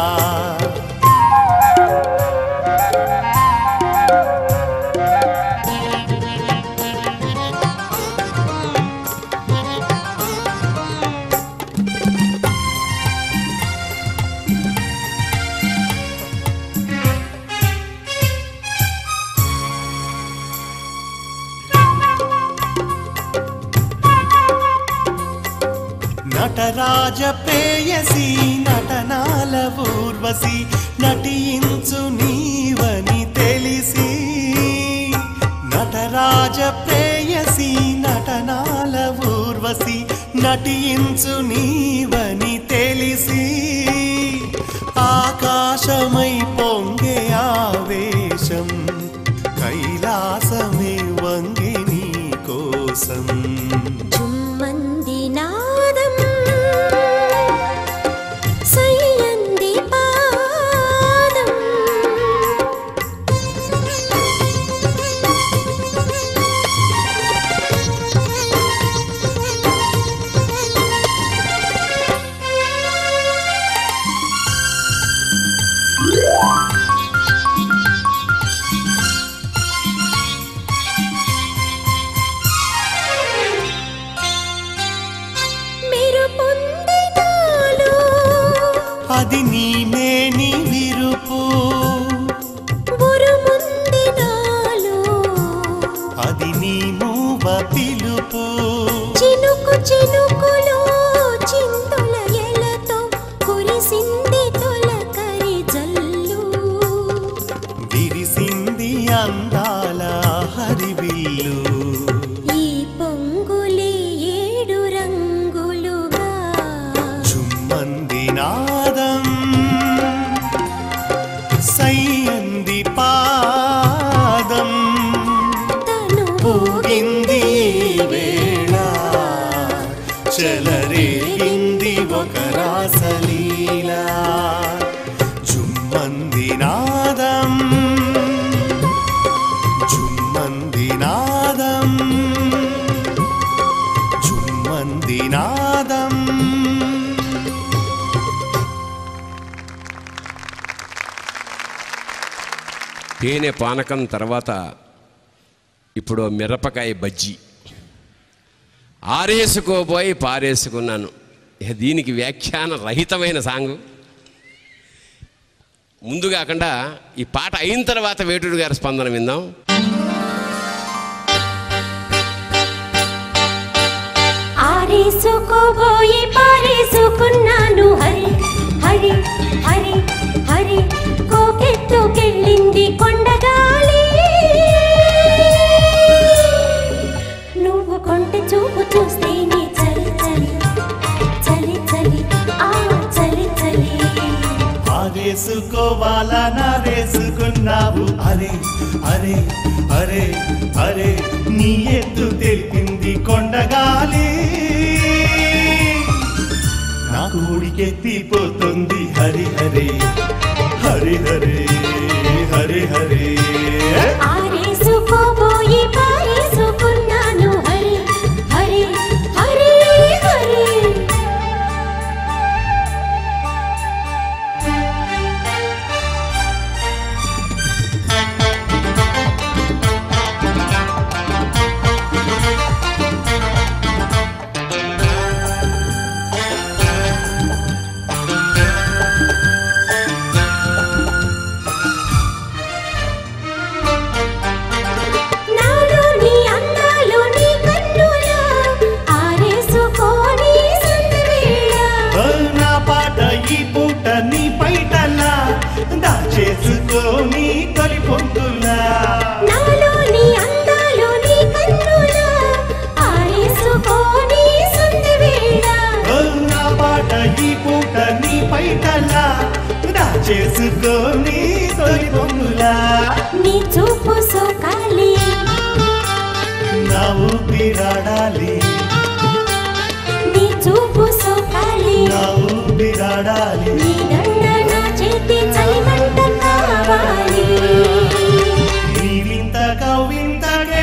నటరాజ ప్రేయసి నటనాల ఊర్వశి నటించు నీవని తెలిసి నటరాజ ప్రేయసి నటనాల ఊర్వశి నటించు నీవని తెలిసి ఆకాశమై పొంగే ఆవేశం కైలాసమే వంగి నీ కోసం జుమ్మంది నాదం సయ్యంది పాదం అది నీ మూవ పిలుపు చినుకు చినుకులో చింతుల ఎలతో కురిసింది తొలకరి జల్లు విరిసింది అందాల హరివిల్లు ఈ పొంగులే ఏడు రంగులుగా చుమ్మంది నాదం సయ్యంది పాదం ఊగింది ఈ వేళ చెలరేగింది ఒక రాసలీల చుమ్మంది నాదం చుమ్మంది నాదం చుమ్మంది నాదం తేనె పానకం తర్వాత ఇప్పుడు మిరపకాయ బజ్జీ ఆరేసుకోబోయి పారేసుకున్నాను ఇక దీనికి వ్యాఖ్యాన రహితమైన సాంగు ముందు కాకుండా ఈ పాట అయిన తర్వాత వేటూరు గారి స్పందన విందాం ఆరేసుకోబోయి పారేసుకున్నాను హరి హరి హరి హరి కోకెత్తుకెళ్ళింది కొండగాలి నువ్వు కొంటె చూపు చూస్తే నీ చలి చలి చలి చలి ఆ చలి చలి ఆరేసుకోవాలా నా వేసుకున్నావు అరే అరే అరే అరే నీ ఎత్తు తెలిపింది కొండగాలి నాకు ఉడికెత్తిపోతుంది హరి హరి హరి హరి హరి హరి ఆరేసుకోబోయి పారేసుకున్నాను హరి హరి హరి హరి నాలో నీ అందాలు నీ కన్నులా ఆరేసుకోని సందవేళ ఓ నా పాట ఈ పూట నీ పైటలా దాచేసుకోని తొలి పొందులా నాలో నీ అందాలు నీ కన్నులా ఆరేసుకోని సందవేళ ఓ నా పాట ఈ పూట నీ పైటలా దాచేసుకోని తొలి పొందులా నీ చూపు సోకాలి నా ఊపిరాడాలి నీ చూపు సోకాలి నా ఊపిరాడాలి నీ దండ నా చేతి చలిమంట కావాలి నీ వింత కవింతగే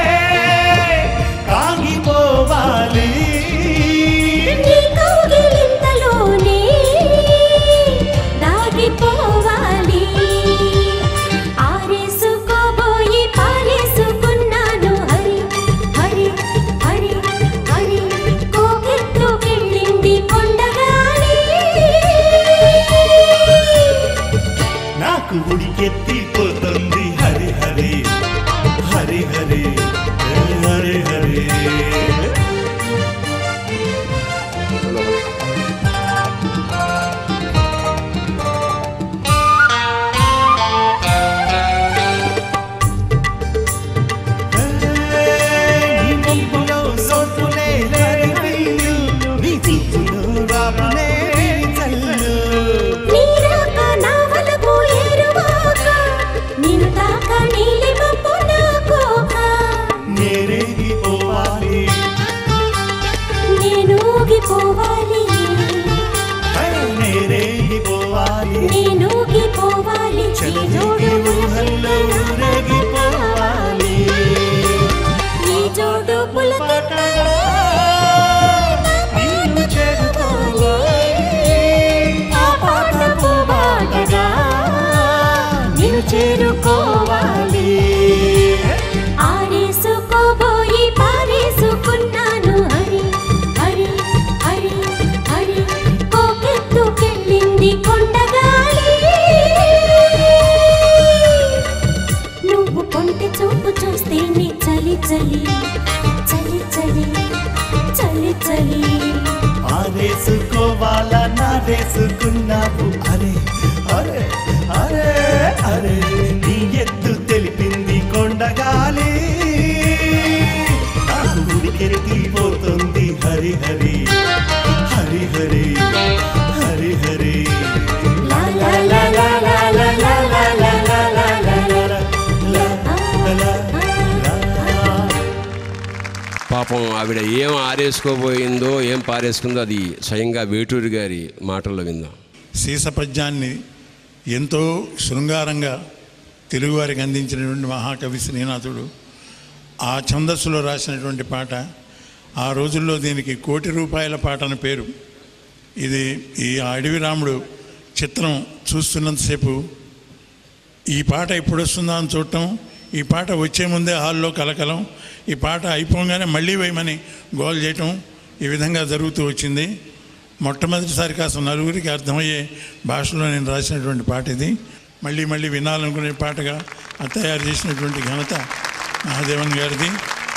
కాగిపోవాలి నీ కౌగిలింతలోనే దాగిపోవాలి ఆరేసుకోబోయి పారేసుకున్నాను హరి హరి హరి చలి చలి చలి చలి చలి ఆరేసుకోవాలా నారేసుకున్నావు అరే అరే అరే అరే నీ ఎత్తు తెలిపింది కొండగాలి నాకు ఉడికెత్తిపోతుంది హరి హరి హరి హరి హరి హరి లా లా లా లా లా లా లా లా లా లా లా లా లా లా లా లా పాపం ఆవిడ ఏం ఆరేసుకోబోయిందో ఏం పారేసుకుందో అది స్వయంగా వేటూరి గారి మాటల్లో విందాం సీసపద్యాన్ని ఎంతో శృంగారంగా తెలుగువారికి అందించినటువంటి మహాకవి శ్రీనాథుడు ఆ ఛందస్సులో రాసినటువంటి పాట ఆ రోజుల్లో దీనికి కోటి రూపాయల పాట అని పేరు ఇది ఈ అడవి రాముడు చిత్రం చూస్తున్నంతసేపు ఈ పాట ఎప్పుడు వస్తుందా అని చూడటం ఈ పాట వచ్చే ముందే హాల్లో కలకలం ఈ పాట అయిపోగానే మళ్ళీ వేయమని గోల్ చేయటం ఈ విధంగా జరుగుతూ వచ్చింది మొట్టమొదటిసారి కాస్త నలుగురికి అర్థమయ్యే భాషలో నేను రాసినటువంటి పాట ఇది మళ్ళీ మళ్ళీ వినాలనుకునే పాటగా అది తయారు చేసినటువంటి ఘనత మహాదేవన్ గారిది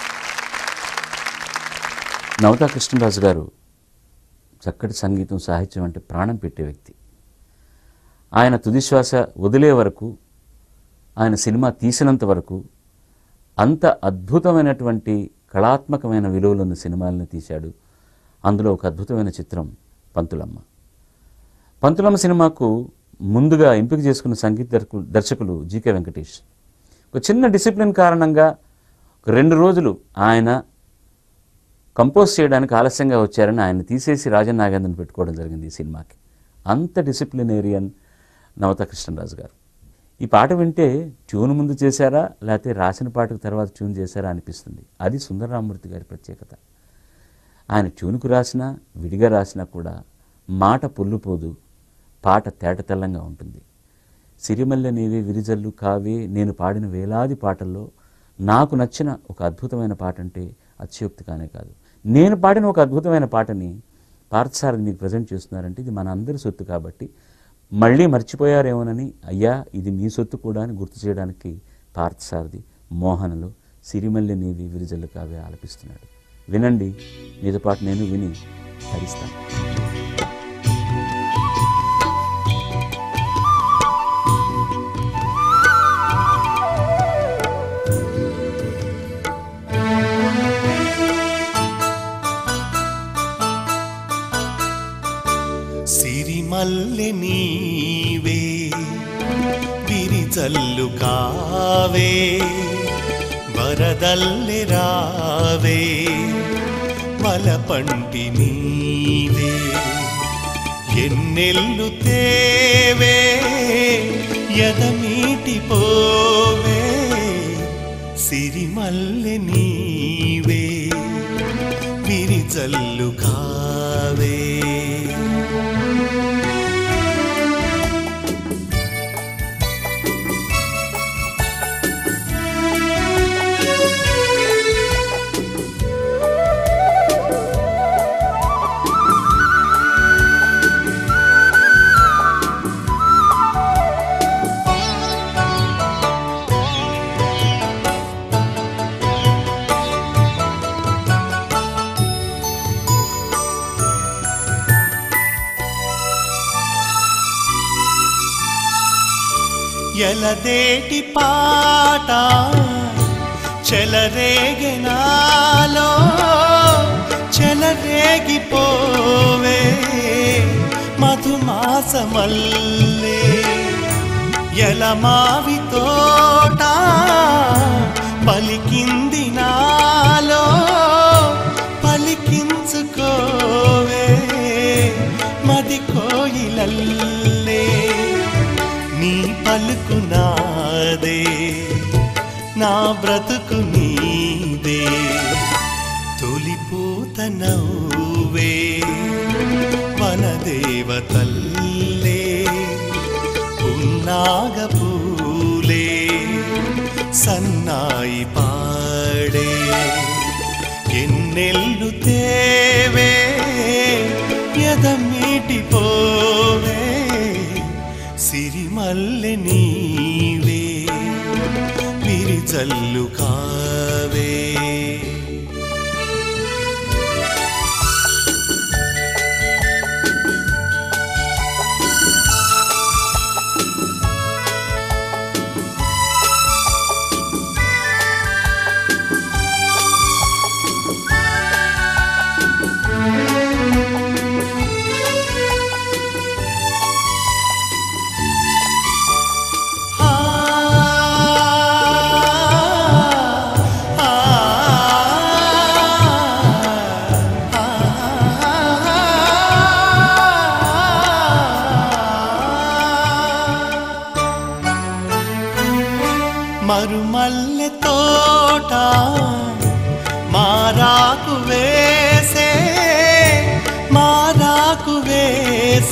నవతా కృష్ణరాజు గారు చక్కటి సంగీతం సాహిత్యం అంటే ప్రాణం పెట్టే వ్యక్తి ఆయన తుదిశ్వాస వదిలే వరకు ఆయన సినిమా తీసినంత వరకు అంత అద్భుతమైనటువంటి కళాత్మకమైన విలువలున్న సినిమాలను తీశాడు అందులో ఒక అద్భుతమైన చిత్రం పంతులమ్మ పంతులమ్మ సినిమాకు ముందుగా ఎంపిక చేసుకున్న సంగీత దర్శకు- దర్శకులు జీకే వెంకటేష్ ఒక చిన్న డిసిప్లిన్ కారణంగా ఒక రెండు రోజులు ఆయన కంపోజ్ చేయడానికి ఆలస్యంగా వచ్చారని ఆయన తీసేసి రాజన్ నాగేంద్రని పెట్టుకోవడం జరిగింది ఈ సినిమాకి అంత డిసిప్లినేరియన్ నవత కృష్ణరాజు గారు ఈ పాట వింటే ట్యూన్ ముందు చేశారా లేకపోతే రాసిన పాటకు తర్వాత ట్యూన్ చేశారా అనిపిస్తుంది అది సుందరరామూర్తి గారి ప్రత్యేకత ఆయన ట్యూన్కు రాసినా విడిగా రాసినా కూడా మాట పొల్లుపోదు పాట తేటతెల్లంగా ఉంటుంది సిరిమల్లె నీవే విరిజల్లు కావే నేను పాడిన వేలాది పాటల్లో నాకు నచ్చిన ఒక అద్భుతమైన పాట అంటే అత్యోక్తి కానే కాదు నేను పాడిన ఒక అద్భుతమైన పాటని పార్థసారథి మీకు ప్రజెంట్ చేస్తున్నారంటే ఇది మన అందరి సొత్తు కాబట్టి మళ్ళీ మర్చిపోయారేమోనని అయ్యా ఇది మీ సొత్తు కూడా అని గుర్తు చేయడానికి పార్థసారథి మోహనలో సిరిమల్లె నీవి విరిజల్లు కావే ఆలపిస్తున్నాడు వినండి మీతో పాటు నేను విని హరిస్తాను సిరిమల్లె నీవే విరిజల్లు కావే వరదల్లె రావే వలపంటి నీవే ఎన్నెల్లు తేవే ఎదమీటి పోవే సిరిమల్లె నీవే విరిజల్లు కావే ఎలదేటి పాట చెలరేగినాలో చెలరేగిపోవే మధుమాసమల్లే ఎలమావి తోట పలికింది నాలో పలికించుకోవే మది కోయిలల్లే నీ పలుకు నాదే నా బ్రతుకు నీదే తొలిపూత నవ్వే వనదేవతల్లే ఉన్నాగ పూలే సన్నాయి పాడే ఎన్నెల్లు తేవే ఎదమీటిపోవే సిరిమల్లె నీవే విరిజల్లు కావే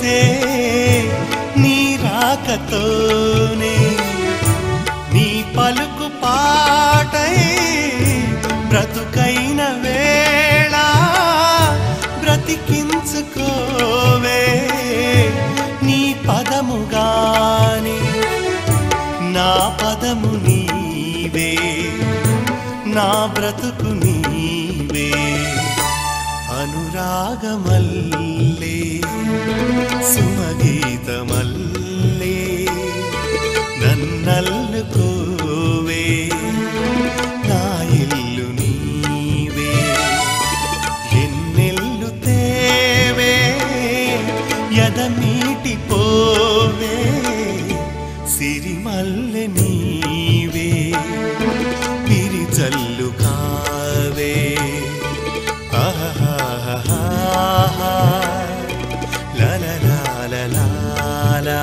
నీ రాకతోనే నీ పలుకు పాటై బ్రతుకైన వేళ బ్రతికించుకోవే నీ పదముగాని నా పదము నీవే నా బ్రతుకు నీవే అనురాగమల్లే సుమగీతమల్లే నన్నల్లుకోవే నా ఇల్లు నీవే ఎన్నెల్లు తేవే ఎదమీటి పోవే సిరిమల్లె నీవే పిరిజల్లు కావే ఆహాహాహా. లలలాలలాలా.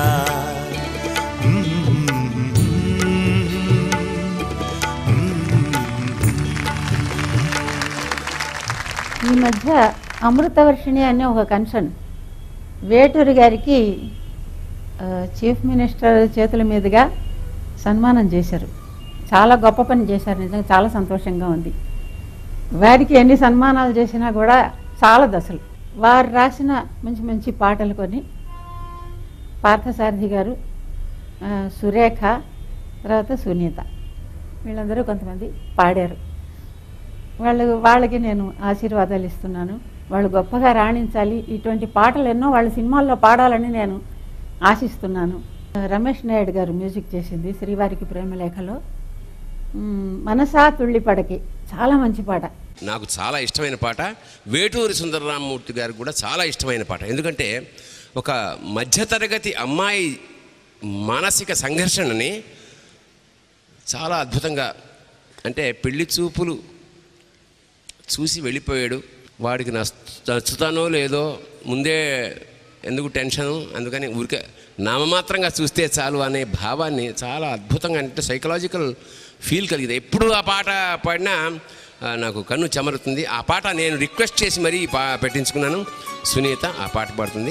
ఈ మధ్య అమృతవర్షిణి అనే ఒక కన్సర్న్ వేటూరి గారికి ఆ, చీఫ్ మినిస్టర్ చేతుల మీదుగా సన్మానం చేశారు చాలా గొప్ప పని చేశారు నిజంగా చాలా సంతోషంగా ఉంది వారికి ఎన్ని సన్మానాలు చేసినా కూడా చాలదు అసలు వారు రాసిన మంచి మంచి పాటలు కొన్ని పార్థసారథి గారు ఆ, సురేఖ తర్వాత సునీత వీళ్ళందరూ కొంతమంది పాడారు వాళ్ళు వాళ్ళకి నేను ఆశీర్వాదాలు ఇస్తున్నాను వాళ్ళు గొప్పగా రాణించాలి ఇటువంటి పాటలు ఎన్నో వాళ్ళ సినిమాల్లో పాడాలని నేను ఆశిస్తున్నాను రమేష్ నాయుడు గారు మ్యూజిక్ చేసింది శ్రీవారికి ప్రేమలేఖలో మ్, మనసా తుళ్ళిపడకి చాలా మంచి పాట నాకు చాలా ఇష్టమైన పాట వేటూరి సుందరరామమూర్తి గారికి కూడా చాలా ఇష్టమైన పాట ఎందుకంటే ఒక మధ్యతరగతి అమ్మాయి మానసిక సంఘర్షణని చాలా అద్భుతంగా అంటే పెళ్లి చూపులు చూసి వెళ్ళిపోయాడు వాడికి నచ్చ- నచ్చుతానో లేదో ముందే ఎందుకు టెన్షను అందుకని ఊరికే నామమాత్రంగా చూస్తే చాలు అనే భావాన్ని చాలా అద్భుతంగా అంటే సైకలాజికల్ ఫీల్ కలిగింది ఎప్పుడు ఆ పాట పాడినా ఆ, నాకు కన్ను చెమరుతుంది ఆ పాట నేను రిక్వెస్ట్ చేసి మరీ పా పెట్టించుకున్నాను సునీత ఆ పాట పాడుతుంది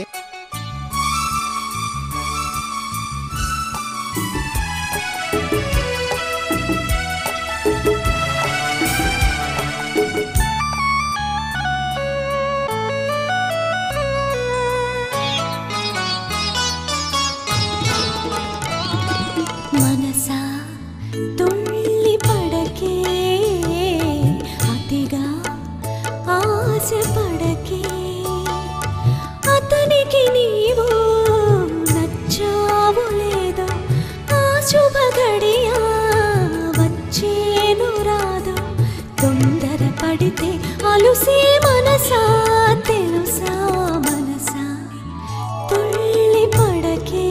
మనసా తుళ్ళి పడకే అతిగా ఆశ పడకే అతనికి నీవు నచ్చావు లేదో ఆ శుభ గడియా వచ్చేను రాదో తొందర పడితే అలుసే మనసా తెలుసా మనసా తుళ్ళి పడకే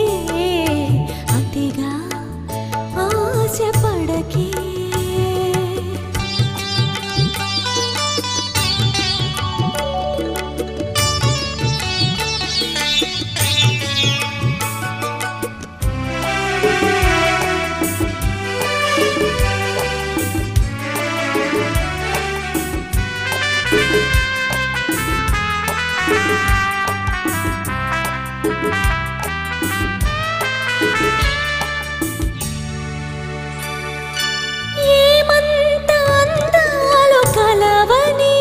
అతిగా ఆశ పడకే ఏమంత అందాలు కలవని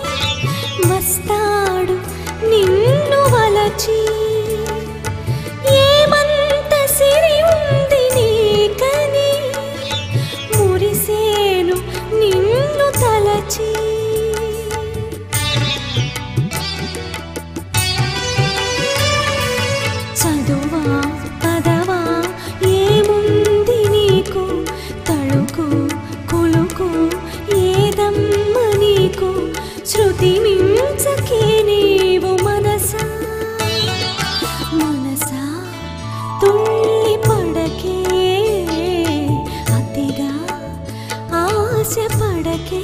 వస్తాడు నిన్ను వలచి ఏమంత సిరి ఉంది నీకని మురిసేను నిన్ను తలచి చదువా పదవా ఏముంది నీకు తళుకు కులుకు ఏదమ్మ నీకు శృతి మించకే నీవు మనసా మనసా తుళ్ళి పడకే అతిగా ఆశ పడకే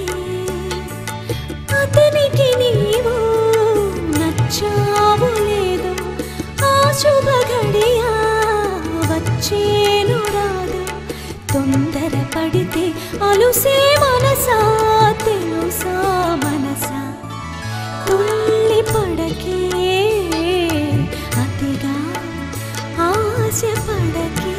అతనికి నీవు నచ్చావు లేదో ఆ శుభ గడియా వచ్చేను రాదు తొందర పడితే అలుసే మనసా తెలుసా మనసా తుళ్ళి పడకే అతి ఆశపడకే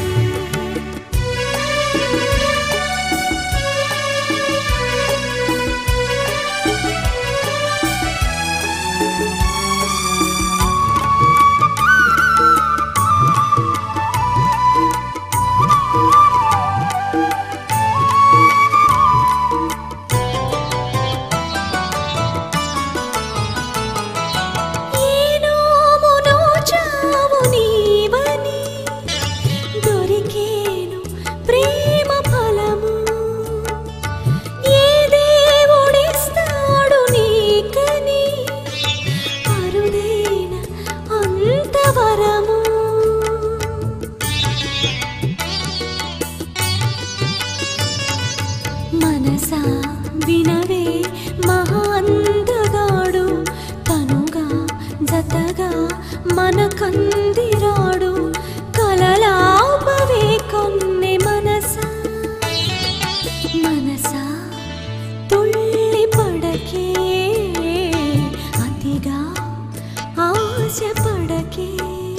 ఏనోము నోచావు నీవని దొరికేను ప్రేమ ఫలము ఏ దేవుడిస్తాడు నీకని అరుదైన అంతవరము మనసా వినవే మహాందగాడు తనుగా జతగా మన కందిరాడు కలలాపవే కొన్ని మనసా మనసా తుళ్ళి పడకే అతిగా ఆశ పడకే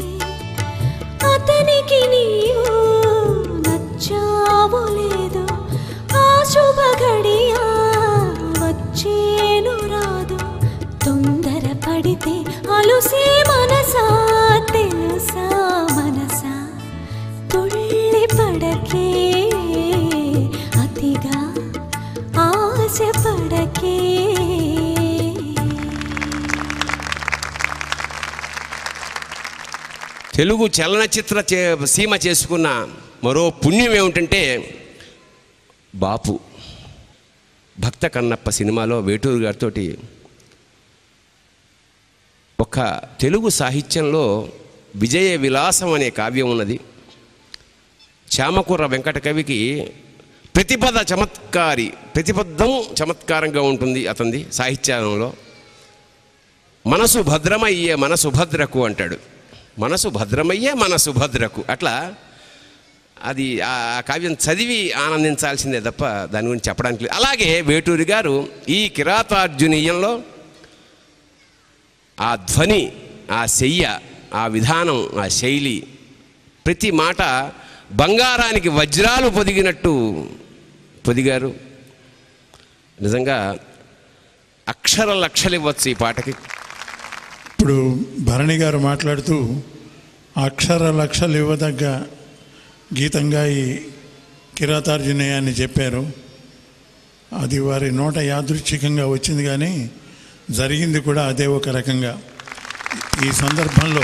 అతనికి నీవు నచ్చావు లేదు ఆ శుభ ఘడియా వచ్చేను రాదు తొందర పడితే అలుసే మనసా తెలుసా మనసా తుళ్ళి పడకే అతిగా ఆశ పడకే తెలుగు చలనచిత్ర చే సీమ చేసుకున్న మరో పుణ్యం ఏమిటంటే బాపు భక్త కన్నప్ప సినిమాలో వేటూరు గారితో ఒక తెలుగు సాహిత్యంలో విజయ విలాసం అనే కావ్యం ఉన్నది చామకూర వెంకట కవికి ప్రతిపద చమత్కారి ప్రతిపదం చమత్కారంగా ఉంటుంది అతనిది సాహిత్యంలో మనసు భద్రమయ్యే మనసు భద్రకు అంటాడు మనసు భద్రమయ్యే మనసు భద్రకు అట్లా అది ఆ కావ్యం చదివి ఆనందించాల్సిందే తప్ప దాని గురించి చెప్పడానికి లేదు అలాగే వేటూరి గారు ఈ కిరాతార్జునీయంలో ఆ ధ్వని ఆ శయ్య ఆ విధానం ఆ శైలి ప్రతి మాట బంగారానికి వజ్రాలు పొదిగినట్టు పొదిగారు నిజంగా అక్షర లక్షలు ఇవ్వచ్చు ఈ పాటకి ఇప్పుడు భరణి గారు మాట్లాడుతూ అక్షర లక్షలు ఇవ్వదగ్గ గీతంగా ఈ కిరాతార్జునయాన్ని చెప్పారు అది వారి నోట యాదృచ్ఛికంగా వచ్చింది కానీ జరిగింది కూడా అదే ఒక రకంగా ఈ సందర్భంలో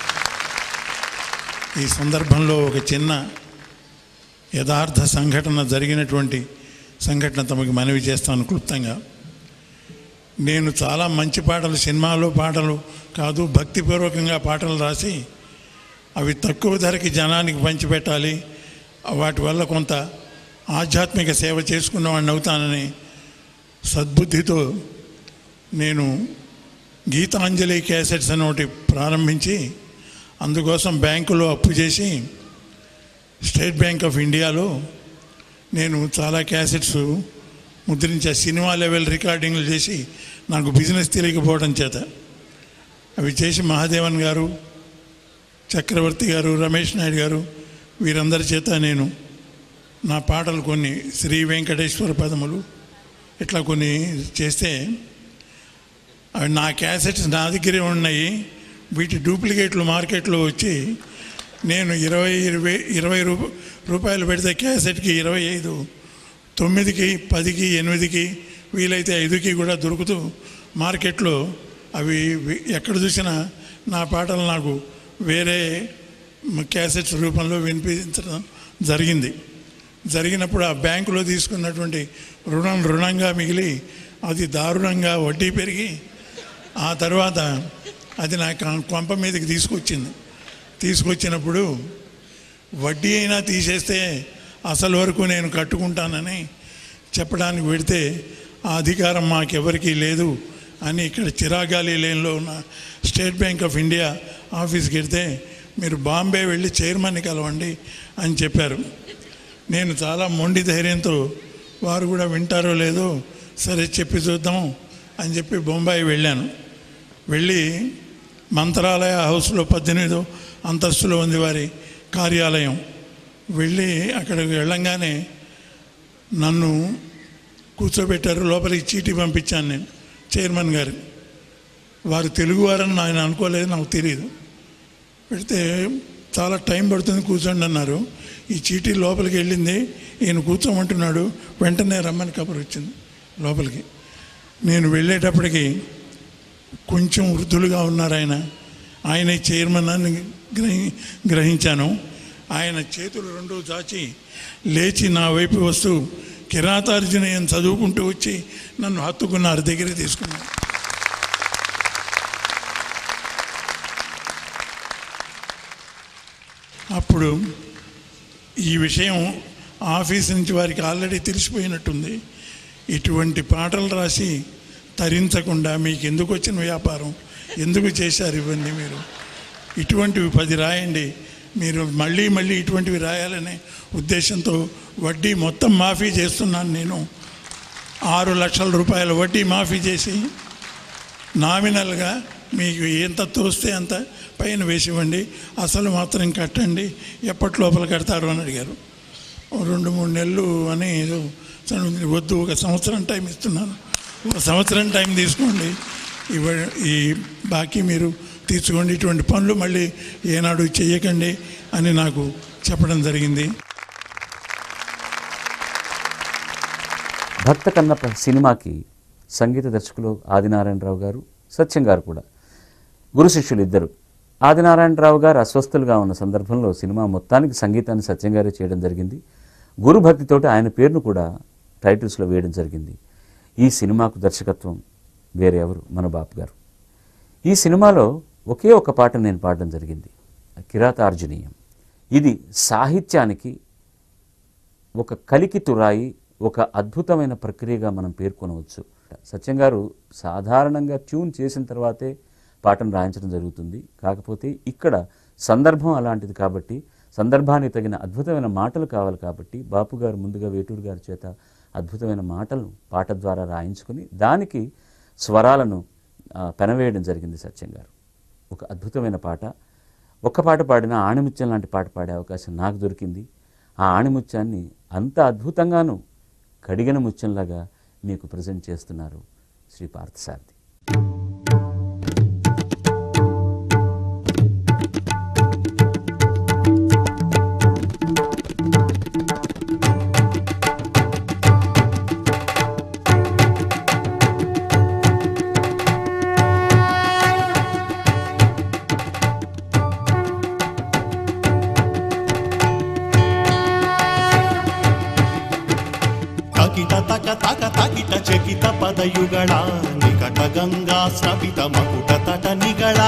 ఈ సందర్భంలో ఒక చిన్న యథార్థ సంఘటన జరిగినటువంటి సంఘటన తమకు మనవి చేస్తాను క్లుప్తంగా నేను చాలా మంచి పాటలు సినిమాలో పాటలు కాదు భక్తిపూర్వకంగా పాటలు రాసి అవి తక్కువ ధరకి జనానికి పంచిపెట్టాలి వాటి వల్ల కొంత ఆధ్యాత్మిక సేవ చేసుకున్నవాడిని అవుతానని సద్బుద్ధితో నేను గీతాంజలి క్యాసెట్స్ అని ఒకటి ప్రారంభించి అందుకోసం బ్యాంకులో అప్పు చేసి స్టేట్ బ్యాంక్ ఆఫ్ ఇండియాలో నేను చాలా క్యాసెట్స్ ముద్రించే సినిమా లెవెల్ రికార్డింగ్లు చేసి నాకు బిజినెస్ తెలియకపోవడం చేత అవి చేసి మహాదేవన్ గారు చక్రవర్తి గారు రమేష్ నాయుడు గారు వీరందరి చేత నేను నా పాటలు కొన్ని శ్రీ వెంకటేశ్వర పదములు ఇట్లా కొన్ని చేస్తే అవి నా క్యాసెట్స్ నా దగ్గరే ఉన్నాయి వీటి డూప్లికేట్లు మార్కెట్లో వచ్చి నేను ఇరవై ఇరవై ఇరవై రూ రూపాయలు పెడితే క్యాసెట్కి ఇరవై ఐదు తొమ్మిదికి పదికి ఎనిమిదికి వీలైతే ఐదుకి కూడా దొరుకుతూ మార్కెట్లో అవి వి- ఎక్కడ చూసినా నా పాటలు నాకు వేరే క్యాసెట్స్ రూపంలో వినిపించడం జరిగింది జరిగినప్పుడు ఆ బ్యాంకులో తీసుకున్నటువంటి రుణం రుణంగా మిగిలి అది దారుణంగా వడ్డీ పెరిగి ఆ తర్వాత అది నా క- కొంప మీదకి తీసుకొచ్చింది తీసుకొచ్చినప్పుడు వడ్డీ అయినా తీసేస్తే అసలు వరకు నేను కట్టుకుంటానని చెప్పడానికి పెడితే ఆ అధికారం మాకెవరికీ లేదు అని ఇక్కడ చిరాగాలి లేన్లో ఉన్న స్టేట్ బ్యాంక్ ఆఫ్ ఇండియా ఆఫీస్కి వెళ్తే మీరు బాంబే వెళ్ళి చైర్మన్ని కలవండి అని చెప్పారు నేను చాలా మొండి ధైర్యంతో వారు కూడా వింటారో లేదో సరే చెప్పి చూద్దాం అని చెప్పి బొంబాయి వెళ్ళాను వెళ్ళి మంత్రాలయ హౌస్లో పద్దెనిమిదో అంతస్తులో ఉంది వారి కార్యాలయం వెళ్ళి అక్కడికి వెళ్ళంగానే నన్ను కూర్చోబెట్టారు లోపలికి చీటీ పంపించాను నేను చైర్మన్ గారు వారు తెలుగువారని ఆయన అనుకోలేదు నాకు తెలియదు పెడితే చాలా టైం పడుతుంది కూర్చోండి అన్నారు ఈ చీటీ లోపలికి వెళ్ళింది ఈయన కూర్చోమంటున్నాడు వెంటనే రమ్మని కబురు వచ్చింది లోపలికి నేను వెళ్ళేటప్పటికి కొంచెం వృద్ధులుగా ఉన్నారు ఆయన ఆయన చైర్మన్ అని గ్రహి గ్రహించాను ఆయన చేతులు రెండు చాచి లేచి నా వైపు వస్తూ కిరాతార్జునయం చదువుకుంటూ వచ్చి నన్ను హత్తుకున్నారు దగ్గర తీసుకున్నారు అప్పుడు ఈ విషయం ఆఫీస్ నుంచి వారికి ఆల్రెడీ తెలిసిపోయినట్టుంది ఇటువంటి పాటలు రాసి తరించకుండా మీకు ఎందుకు వచ్చిన వ్యాపారం ఎందుకు చేశారు ఇవన్నీ మీరు ఇటువంటివి పది రాయండి మీరు మళ్ళీ మళ్ళీ ఇటువంటివి రాయాలనే ఉద్దేశంతో వడ్డీ మొత్తం మాఫీ చేస్తున్నాను నేను ఆరు లక్షల రూపాయల వడ్డీ మాఫీ చేసి నామినల్గా మీకు ఎంత తోస్తే అంత పైన వేసి ఇవ్వండి అసలు మాత్రం కట్టండి ఎప్పటి లోపల కడతారు అని అడిగారు ఓ రెండు మూడు నెలలు అని ఏదో సరే, వద్దు ఒక సంవత్సరం టైం ఇస్తున్నాను ఒక సంవత్సరం టైం తీసుకోండి ఇవ ఈ బాకీ మీరు తీసుకోండి ఇటువంటి పనులు మళ్ళీ ఏనాడు చేయకండి అని నాకు చెప్పడం జరిగింది భక్త కన్నప్ప సినిమాకి సంగీత దర్శకులు ఆదినారాయణరావు గారు సత్యం గారు కూడా గురు శిష్యులు ఇద్దరు ఆదినారాయణరావు గారు అస్వస్థులుగా ఉన్న సందర్భంలో సినిమా మొత్తానికి సంగీతాన్ని సత్యం గారే చేయడం జరిగింది గురు భక్తితోటి ఆయన పేరును కూడా టైటిల్స్లో వేయడం జరిగింది ఈ సినిమాకు దర్శకత్వం వేరే ఎవరు మన బాపు గారు ఈ సినిమాలో ఒకే ఒక పాట నేను పాడడం జరిగింది కిరాతార్జునీయం ఇది సాహిత్యానికి ఒక కలికి తురాయి ఒక అద్భుతమైన ప్రక్రియగా మనం పేర్కొనవచ్చు సత్యం గారు సాధారణంగా ట్యూన్ చేసిన తర్వాతే పాటను రాయించడం జరుగుతుంది కాకపోతే ఇక్కడ సందర్భం అలాంటిది కాబట్టి సందర్భానికి తగిన అద్భుతమైన మాటలు కావాలి కాబట్టి బాపు గారు ముందుగా వేటూరు గారి చేత అద్భుతమైన మాటలను పాట ద్వారా రాయించుకుని దానికి స్వరాలను ఆ, పెనవేయడం జరిగింది సత్యం గారు ఒక అద్భుతమైన పాట ఒక్క పాట పాడిన ఆణిముత్యం లాంటి పాట పాడే అవకాశం నాకు దొరికింది ఆ ఆణిముత్యాన్ని అంత అద్భుతంగాను కడిగిన ముత్యంలాగా మీకు ప్రజెంట్ చేస్తున్నారు శ్రీ పార్థసారథి తకిట తక తక తకిట చకిత పదయుಗಳ నికಟ గంగా స్రవిత మకుట తట నిಗಳ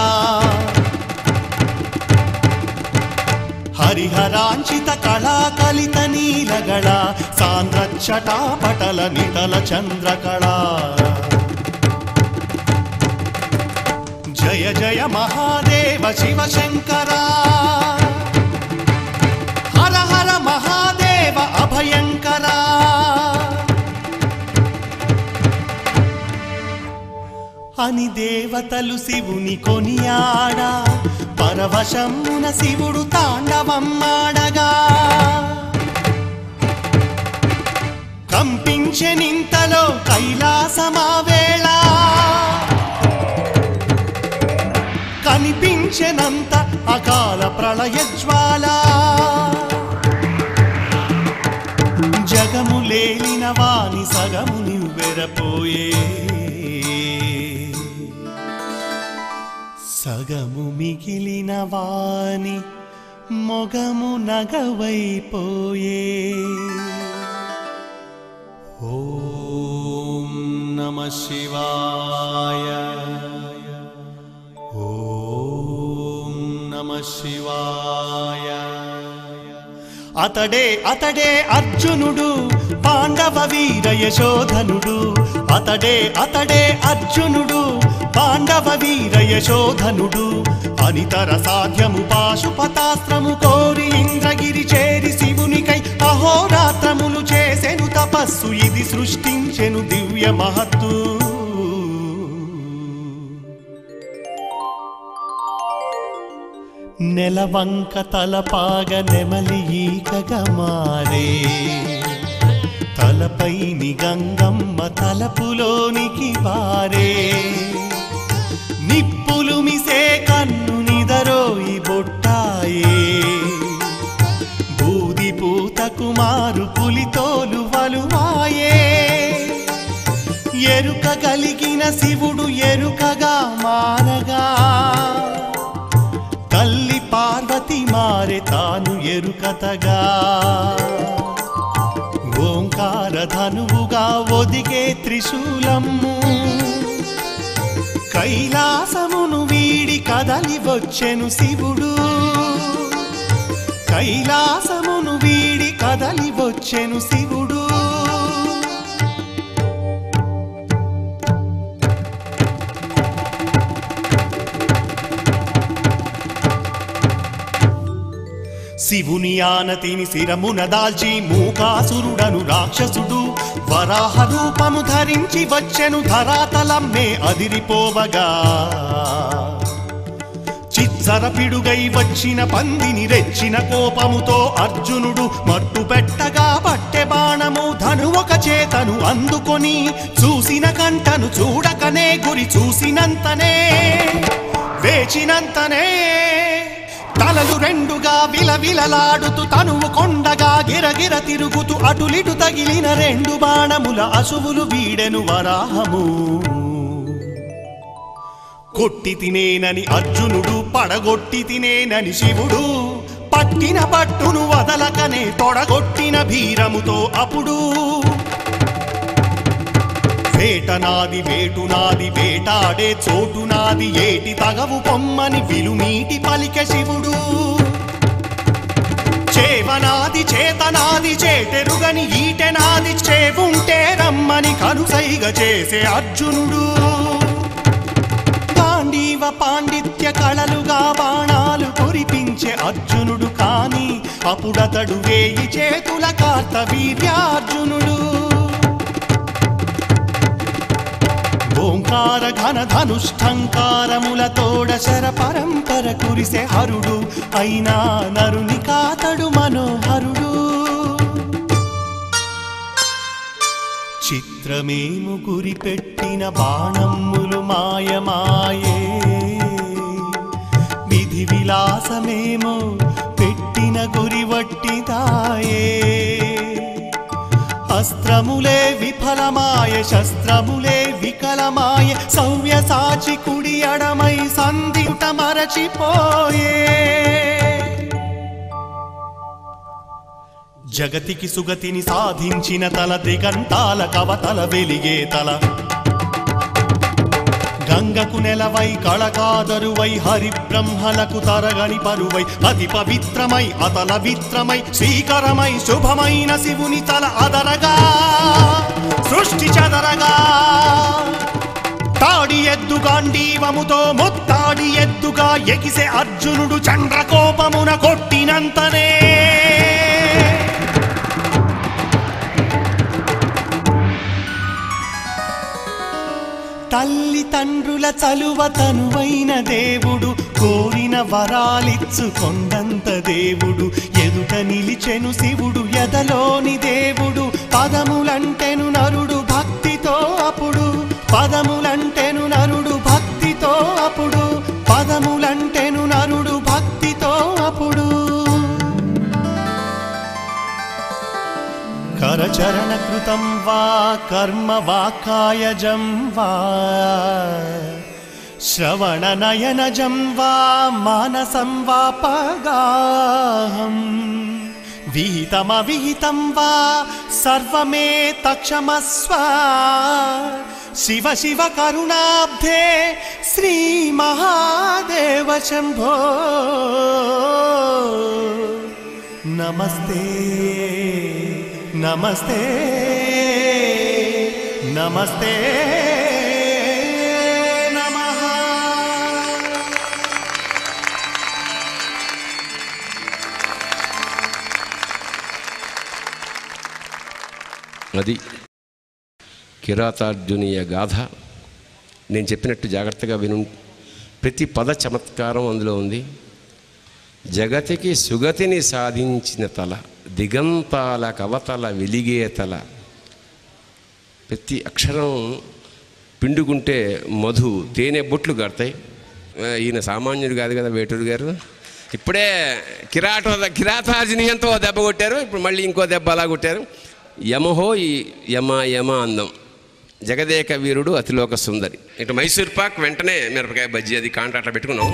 హరిహరాంచిత కళా కలిత నీలಗಳ సాంద్రచ్చటా పటల నిటల చంద్రకళ జయ జయ మహాదేవ శివ శంకర హర హర మహాదేవ అభయంకరా అని దేవతలు శివుని కొనియాడా పరవశమున శివుడు తాండవమ్మాడగా కంపించెనింతలో కైలాసమావేళ కనిపించెనంత అకాల ప్రళయ జ్వాల జగము లేలిన వాని సగము నివ్వెరపోయే సగము మిగిలిన వాని మొగము నగవైపోయే ఓం నమ శివాయ ఓం నమ శివాయ అతడే అతడే అర్జునుడు పాండవ వీర యశోధనుడు అతడే అతడే అర్జునుడు పాండవ వీర యశోధనుడు అనితర సాధ్యము పాశుపతాస్త్రము కోరి ఇంద్రగిరి చేరి శివునికై అహోరాత్రములు చేసెను తపస్సు ఇది సృష్టించెను దివ్య మహత్తు నెలవంక తలపాగ నెమలి ఈకగా మారే తలపై గంగమ్మ తలపులోనికి బారే నిప్పులు మిసే కన్ను నిదరోయి బొట్టాయే బూది పూత కుమారు పులితోలు వలువాయే ఎరుక కలిగిన శివుడు ఎరుకగా మారగా తల్లి పార్వతి మారె తాను ఎరుకతగా ఓంకార ధనువుగా ఒదిగే త్రిశూలమ్ము కైలాసమును వీడి కదలి వచ్చెను శివుడు కైలాసమును వీడి కదలి వచ్చెను శివుడు శివుని ఆనతిని శిరమున దాల్చి మూకాసురుడను రాక్షసుడు వరాహ రూపము ధరించి వచ్చెను ధరాతలమ్మే అదిరిపోవగా చిచ్చర పిడుగై వచ్చిన పందిని రెచ్చిన కోపముతో అర్జునుడు మట్టు పెట్టగా పట్టె బాణము ధను ఒక చేతను అందుకొని చూసిన కంటను చూడకనే గురి చూసినంతనే వేచినంతనే తలలు రెండుగా విలవిలలాడుతూ తనువు కొండగా గిరగిర తిరుగుతూ అటులిటు తగిలిన రెండు బాణముల అసువులు వీడెను వరాహము కొట్టి తినేనని అర్జునుడు పడగొట్టి తినేనని శివుడు పట్టిన పట్టును వదలకనే తొడగొట్టిన భీరముతో అప్పుడు వేటనాది వేటునాది వేటాడే చోటునాది ఏటి తగవు పొమ్మని విలుమీటి పలికె శివుడు చేవనాది చేతనాది చేటెరుగని ఈటెనాది చేవుంటే రమ్మని కనుసైగ చేసే అర్జునుడు పాండీవ పాండిత్య కళలుగా బాణాలు కురిపించే అర్జునుడు కాని అప్పుడతడు వేయి చేతుల కార్తవీర్యార్జునుడు ఓంకార ఘన ధనుష్టంకారముల తోడ శర పరంపర కురిసే హరుడు అయినా నరుని కాతడు మనోహరుడు చిత్రమేము గురి పెట్టిన బాణమ్ములు మాయమాయే విధి విలాసమేమో పెట్టిన గురి వట్టిదాయే అస్త్రములే విఫలమాయ శస్త్రములే వికలమాయ సౌవ్య సాచి కుడి అడమై సంధిట మరచిపోయే జగతికి సుగతిని సాధించిన తల దిగంతాల కవతల వెలిగే తల గంగకు నెలవై కళకాదరువై హరి బ్రహ్మలకు తరగని పరువై అతి పవిత్రమై అతల విత్రమై శ్రీకరమై శుభమైన శివుని తల అదరగా సృష్టి చదరగా తాడి ఎద్దుగాండీవముతో ముత్తాడి ఎద్దుగా ఎగిసే అర్జునుడు చంద్రకోపమున కొట్టినంతనే తల్లి తండ్రుల చలువ తనువైన దేవుడు కోరిన వరాలిచ్చు కొండంత దేవుడు ఎదుట నిలిచెను శివుడు ఎదలోని దేవుడు పదములంటెను నరుడు భక్తితో అప్పుడు పదములంటెను నరుడు భక్తితో అప్పుడు పదములంటెను నరుడు భక్తితో అప్పుడు करचरण कृतं वा कर्म वा कायजं वा श्रवणनयनजं वा मानसं वा पगाहम् विहितमविहितं वा सर्वमेतक्षमस्व शिव शिव करुणाब्धे श्रीमहादेव शम्भो नमस्ते नमस्ते नमस्ते नमः అది కిరాతార్జునీయ గాథ నేను చెప్పినట్టు జాగ్రత్తగా విను ప్రతి పద చమత్కారం అందులో ఉంది జగతికి సుగతిని సాధించిన తల దిగంతాల కవతల వెలిగే తల ప్రతి అక్షరం పిండుకుంటే మధు తేనె బొట్లు కడతాయి ఆ, ఈయన సామాన్యుడు కాదు కదా వేటూరు గారు ఇప్పుడే కిరాట కిరాతార్జనీయంతో ఓ దెబ్బ కొట్టారు ఇప్పుడు మళ్ళీ ఇంకో దెబ్బ అలా కొట్టారు యమహో ఈ యమ యమ అందం జగదేక వీరుడు అతిలోక సుందరి ఇటు మైసూర్ పాక్ వెంటనే మిరపకాయ బజ్జీ అది కాంట్రాక్ట్ పెట్టుకున్నాం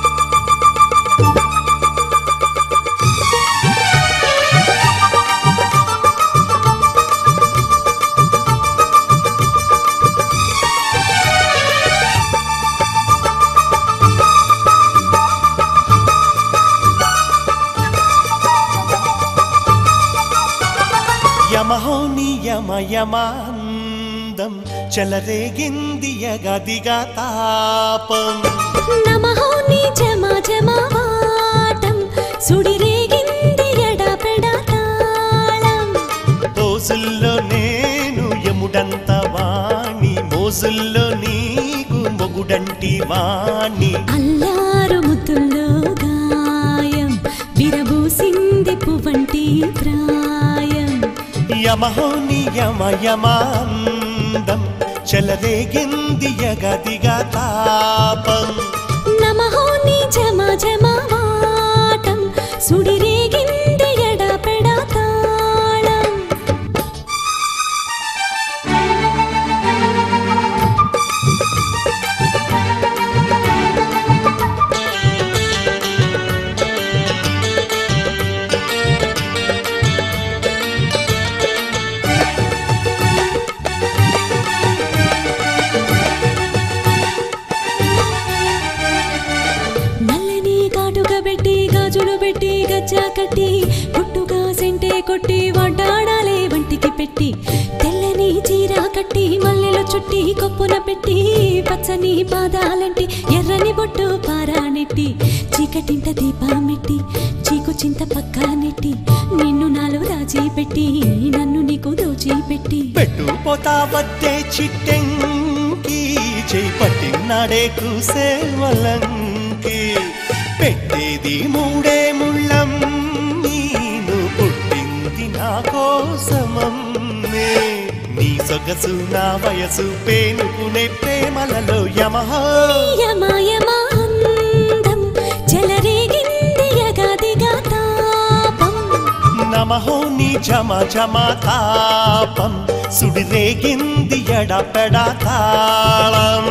యమహోని యమ యమాందం చెలరేగింది యగదిగా తాపం నమః నీ జమ జమ వాటం సుడిరేగింది ఎడపెడ తాళం పోసుల్లో నేను యముడంత వాణి మోజుల్లో నీకు మొగుడంటి వాణి అల్లారు ముద్దుల్లో గాయం విరబూసింది పువ్వంటి ప్రాయం యమహోని యమ యమాందం చెలరేగింది యగదిగా తాపం నమః నీ జమ జమ వాటం సుడిరేగింది ఎడపెడ తాళం నల్లని కాటుక పెట్టి గాజులు పెట్టి గజ్జా కట్టి గుట్టుగా సెంటే కొట్టి వడ్డాడాలే వంటికి పెట్టి తెల్లని చీర కట్టి మల్లెలు చుట్టి కొప్పున పెట్టి పచ్చని పాదాలంటి ఎర్రని బొట్టు పారానెట్టి చీకటింట దీపమెట్టి చీకు చింత పక్క నెట్టి నిన్ను నాలో దాచి పెట్టి నన్ను నీకు దోచి పెట్టి పెట్టు పోతా వద్దే చిట్టెంకి చేయి పట్టినాడే కూసే వలంకి పెట్టేది మూడే ముళ్ళం నేను పుట్టింది నా కోసమమ్మే నీ సొగసు నా వయసు పేనుకునే ప్రేమలలో యమహ యమాయమాందం చెలరేగింది యగాదిగా తాపం నమహో నీ జమ జమ తాపం సుడిరేగింది ఎడపెడ తాళం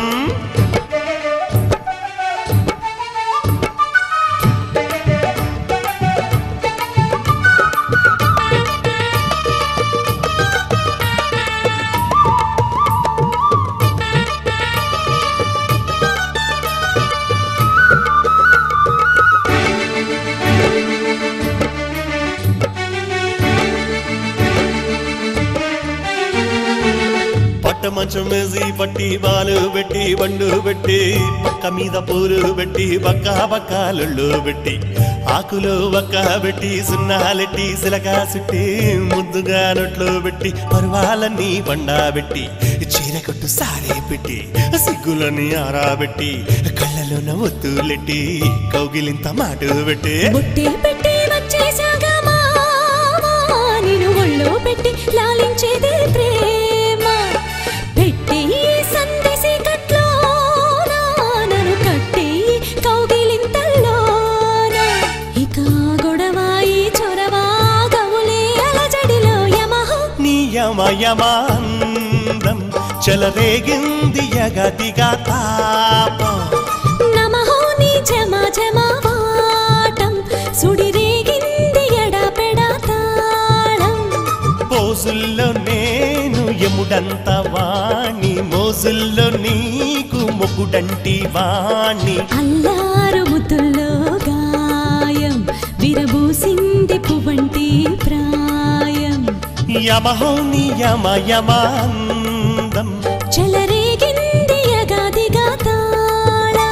పట్ట మంచం వేసి పట్టి బాలు పెట్టి బండు పెట్టి పక్క మీద పూలు పెట్టి బక్క బక్క లొల్లు పెట్టి ఆకులు బక్క పెట్టి సున్నాలెట్టి సిలక సుట్టి ముద్దుగా నొట్లు పెట్టి పరువాలన్నీ బండా పెట్టి చీర కొట్టు సారే పెట్టి సిగ్గులని ఆరాబెట్టి కళ్ళలో ఒత్తులెట్టి కౌగిలింత మాట పెట్టి బుట్టి పెట్టి వచ్చేసాగా మావా నిన్ను ఒళ్ళో పెట్టి లాలించేదే ప్రేమ పెట్టి సందేశి కట్లో నన్ను కట్టి కౌగిలింతల్లోన ఇక గొడవాయి చొరవా గవులే అలజడిలో యమహ నీ యమ యమాందం చెలరేగింది యగదిగా తాపం నమః నీ జమ జమ వాటం సుడిరేగింది ఎడపెడ తాళం పోజుల్లో నేను యముడంత వాణి మోజుల్లో నీకు మొగుడంటి వాణి అల్లారు ముద్దుల్లో గాయం విరబూసింది పువ్వంటి ప్రాయం యమహోని యమ యమాందం చెలరేగింది యగాదిగా తాళం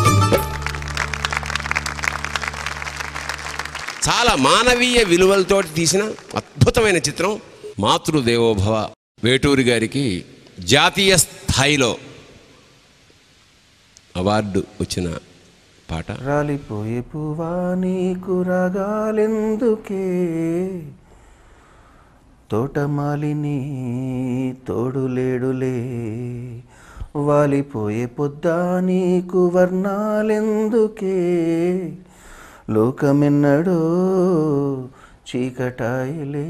చాలా మానవీయ విలువలతో తీసిన అద్భుతమైన చిత్రం మాతృదేవోభవ వేటూరి గారికి జాతీయ స్థాయిలో అవార్డు వచ్చిన పాట రాలిపోయే పువ్వా నీకు రాగాలెందుకే తోటమాలిని తోడులేడులే వాలిపోయే పొద్దా నీకు వర్ణాలెందుకే లోకమెన్నడో చీకటాయలే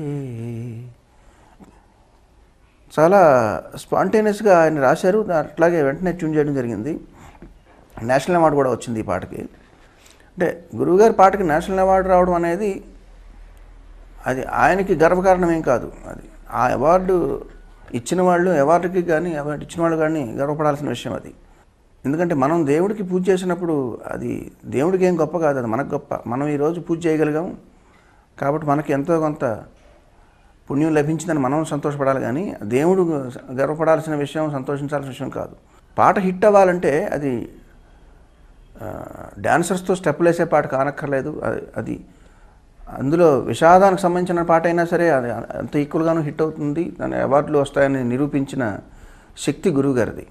చాలా స్పాంటేనియస్గా ఆయన రాశారు అట్లాగే వెంటనే ట్యూన్ చేయడం జరిగింది నేషనల్ అవార్డు కూడా వచ్చింది ఈ పాటకి అంటే గురువుగారి పాటకి నేషనల్ అవార్డు రావడం అనేది అది ఆయనకి గర్వకారణం ఏం కాదు అది ఆ అవార్డు ఇచ్చిన వాళ్ళు అవార్డుకి కానీ అవార్డు ఇచ్చిన వాళ్ళు కానీ గర్వపడాల్సిన విషయం అది ఎందుకంటే మనం దేవుడికి పూజ చేసినప్పుడు అది దేవుడికి ఏం గొప్ప కాదు అది మనకు గొప్ప మనం ఈరోజు పూజ చేయగలిగాం కాబట్టి మనకి ఎంతో కొంత పుణ్యం లభించిందని మనం సంతోషపడాలి కానీ దేవుడు గర్వపడాల్సిన విషయం సంతోషించాల్సిన విషయం కాదు పాట హిట్ అవ్వాలంటే అది ఆ, డాన్సర్స్తో స్టెప్పులు వేసే పాట కానక్కర్లేదు అది అది అందులో విషాదానికి సంబంధించిన పాట అయినా సరే అది అంత ఈక్వల్గాను హిట్ అవుతుంది దాని అవార్డులు వస్తాయని నిరూపించిన శక్తి గురువుగారిది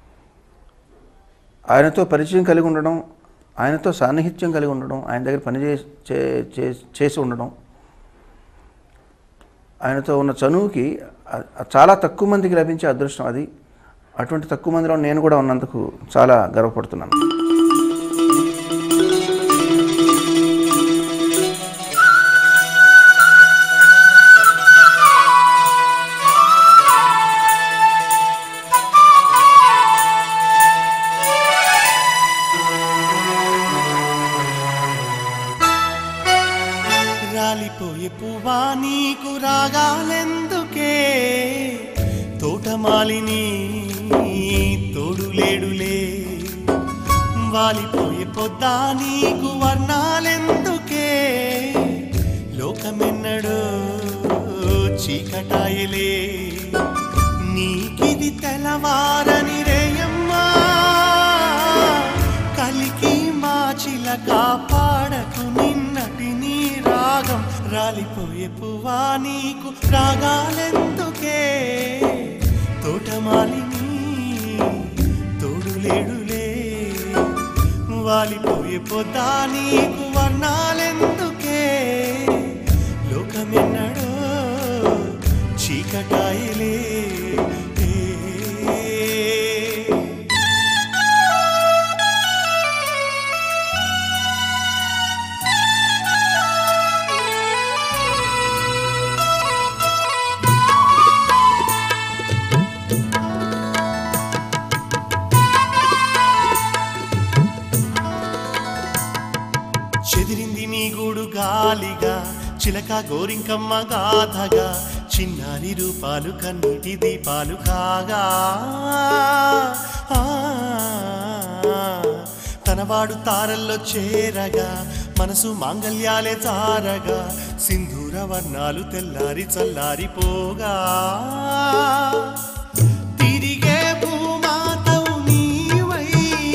ఆయనతో పరిచయం కలిగి ఉండడం ఆయనతో సాన్నిహిత్యం కలిగి ఉండడం ఆయన దగ్గర పని చే- చే- చే- చేసి ఉండడం ఆయనతో ఉన్న చనువుకి అ- చాలా తక్కువ మందికి లభించే అదృష్టం అది అటువంటి తక్కువ మందిలో నేను కూడా ఉన్నందుకు చాలా గర్వపడుతున్నాను రాలిపోయే పువ్వా నీకు రాగాలెందుకే తోటమాలిని తోడులేడులే వాలిపోయే పొద్దా నీకు వర్ణాలెందుకే లోకమెన్నడో చీకటాయలే నీకిది తెలవారని రేయమ్మా కలికి మా చిలక పాడకు నిన్నటి నీ రాగం రాలిపోయే పువ్వా నీకు రాగాలెందుకే తోటమాలిని తోడులేడులే వాలిపోయే పొద్దా నీకు వర్ణాలెందుకే లోకమెన్నడో చీకటాయలే చెదిరింది నీ గూడు గాలిగా చిలక గోరింకమ్మ గాథగా చిన్నారి రూపాలు కన్నీటి దీపాలు కాగా ఆ, తనవాడు తారల్లో చేరగా మనసు మాంగల్యాలే చారగా సింధూర వర్ణాలు తెల్లారి చల్లారిపోగా తిరిగే భూమాతవు నీవై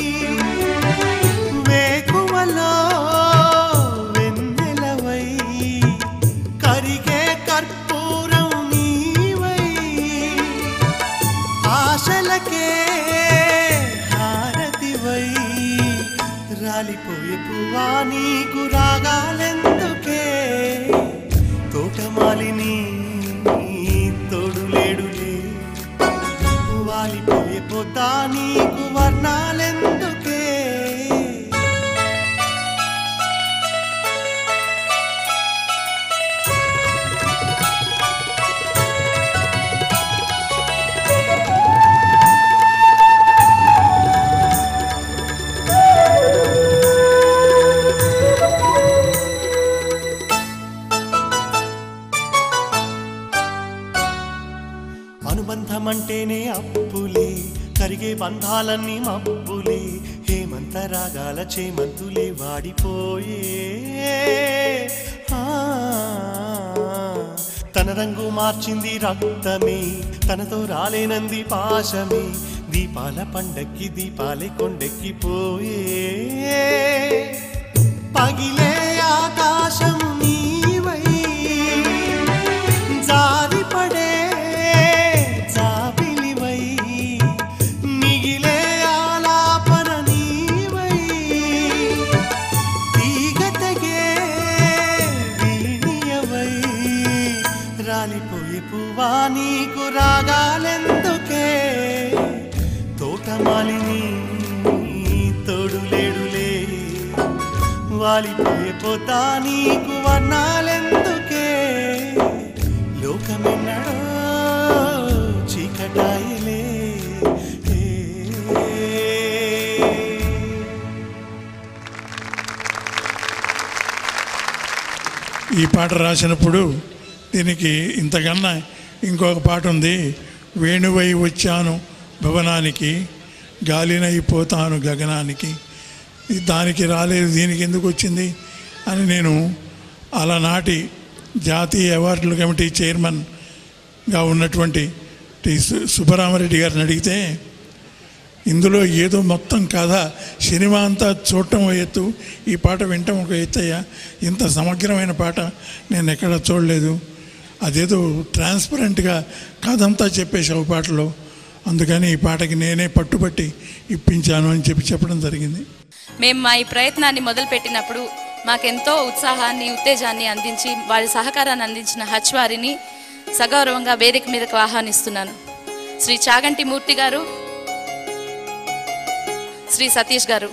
వేకువలో వెన్నెలవై కరిగే కర్పూరం నీవై ఆశలకే హారతివై రాలిపోయే పువ్వా నీకు రాగాలెందుకే తోటమాలిని తోడులేడులే వాలిపోయే పొద్దా నీకు వర్ణాలెందుకే అనుబంధమంటేనే అప్పులే కరిగే బంధాలన్నీ మబ్బులే హేమంత రాగాల చేమంతులే వాడిపోయే ఆ, తన రంగు మార్చింది రక్తమే తనతో రాలేనంది పాశమే దీపాల పండక్కి దీపాలే కొండెక్కిపోయే పగిలే ఆకాశం నీవై జారిపడే జాబిలివై మిగిలే ఆలాపన నీవై వాలిపోతా నీకు వర్ణాలెందుకే లోకమెన్నడో చీకటాయలే ఈ పాట రాసినప్పుడు దీనికి ఇంతకన్నా ఇంకొక పాట ఉంది వేణువై వచ్చాను భవనానికి గాలినైపోతాను గగనానికి ఇది దానికి రాలేదు దీనికి ఎందుకు వచ్చింది అని నేను అలనాటి జాతీయ అవార్డుల కమిటీ చైర్మన్గా ఉన్నటువంటి టి సు- సుబ్బరామరెడ్డి గారిని అడిగితే ఇందులో ఏదో మొత్తం కథ సినిమా అంతా చూడటం ఒక ఎత్తు ఈ పాట వినటం ఒక ఎత్తయ్యా ఇంత సమగ్రమైన పాట నేను ఎక్కడ చూడలేదు అదేదో ట్రాన్స్పరెంట్గా కథ అంతా చెప్పేశావు పాటలో అందుకని ఈ పాటకి నేనే పట్టుబట్టి ఇప్పించాను అని చెప్పి చెప్పడం జరిగింది మేము మా ఈ ప్రయత్నాన్ని మొదలుపెట్టినప్పుడు మాకెంతో ఉత్సాహాన్ని ఉత్తేజాన్ని అందించి వారి సహకారాన్ని అందించిన హచ్ వారిని సగౌరవంగా వేదిక మీదకు ఆహ్వానిస్తున్నాను శ్రీ చాగంటి మూర్తి గారు శ్రీ సతీష్ గారు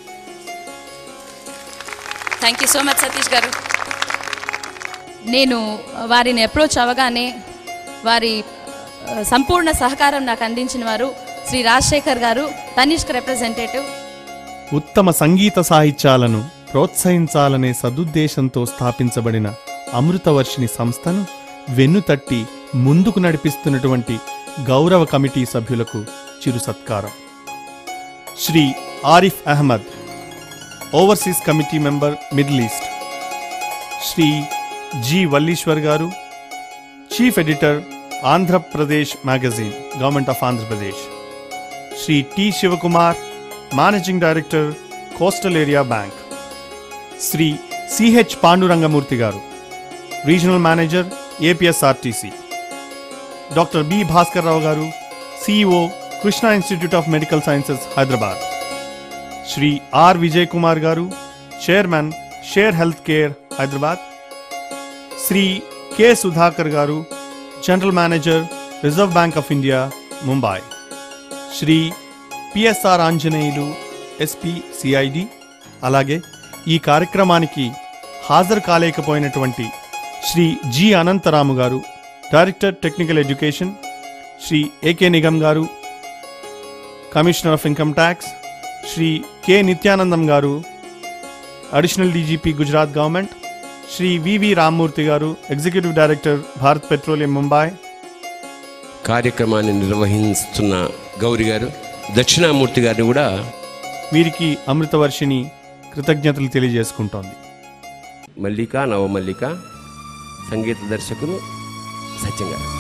thank you so much Satish గారు నేను వారిని అప్రోచ్ అవ్వగానే వారి ఆ, సంపూర్ణ సహకారం నాకు అందించిన వారు శ్రీ రాజశేఖర్ గారు తనిష్క్ రిప్రజెంటేటివ్ ఉత్తమ సంగీత సాహిత్యాలను ప్రోత్సహించాలనే సదుద్దేశంతో స్థాపించబడిన అమృతవర్షిణి సంస్థను వెన్నుతట్టి ముందుకు నడిపిస్తున్నటువంటి గౌరవ కమిటీ సభ్యులకు చిరు సత్కారం Shri Arif Ahmed overseas committee member middle east Shri G Valliswar గారు chief editor Andhra Pradesh magazine government of Andhra Pradesh Shri T Sivakumar managing director coastal area bank Shri CH Pandurangamurthy గారు regional manager APSRTC doctor B Bhaskar Rao గారు CEO Krishna institute of medical sciences Hyderabad Shri R Vijay Kumar గారు chairman share health care Hyderabad Shri K Sudhakar గారు general manager reserve bank of India Mumbai Shri PSR Anjaneyulu SP CID అలాగే ఈ కార్యక్రమానికి హాజరు కాలేకపోయినటువంటి Shri G Anantaramu గారు director technical education Shri AK Nigam గారు commissioner of income tax Shri K Nityanandam గారు additional DGP Gujarat government Shri VV Rammurthy గారు executive director Bharat petroleum Mumbai కార్యక్రమాన్ని నిర్వహిస్తున్న గౌరి గారు దక్షిణామూర్తి గారిని కూడా వీరికి అమృతవర్షిణి కృతజ్ఞతలు తెలియజేసుకుంటోంది మల్లిక నవమల్లిక సంగీత దర్శకులు సత్యం గారు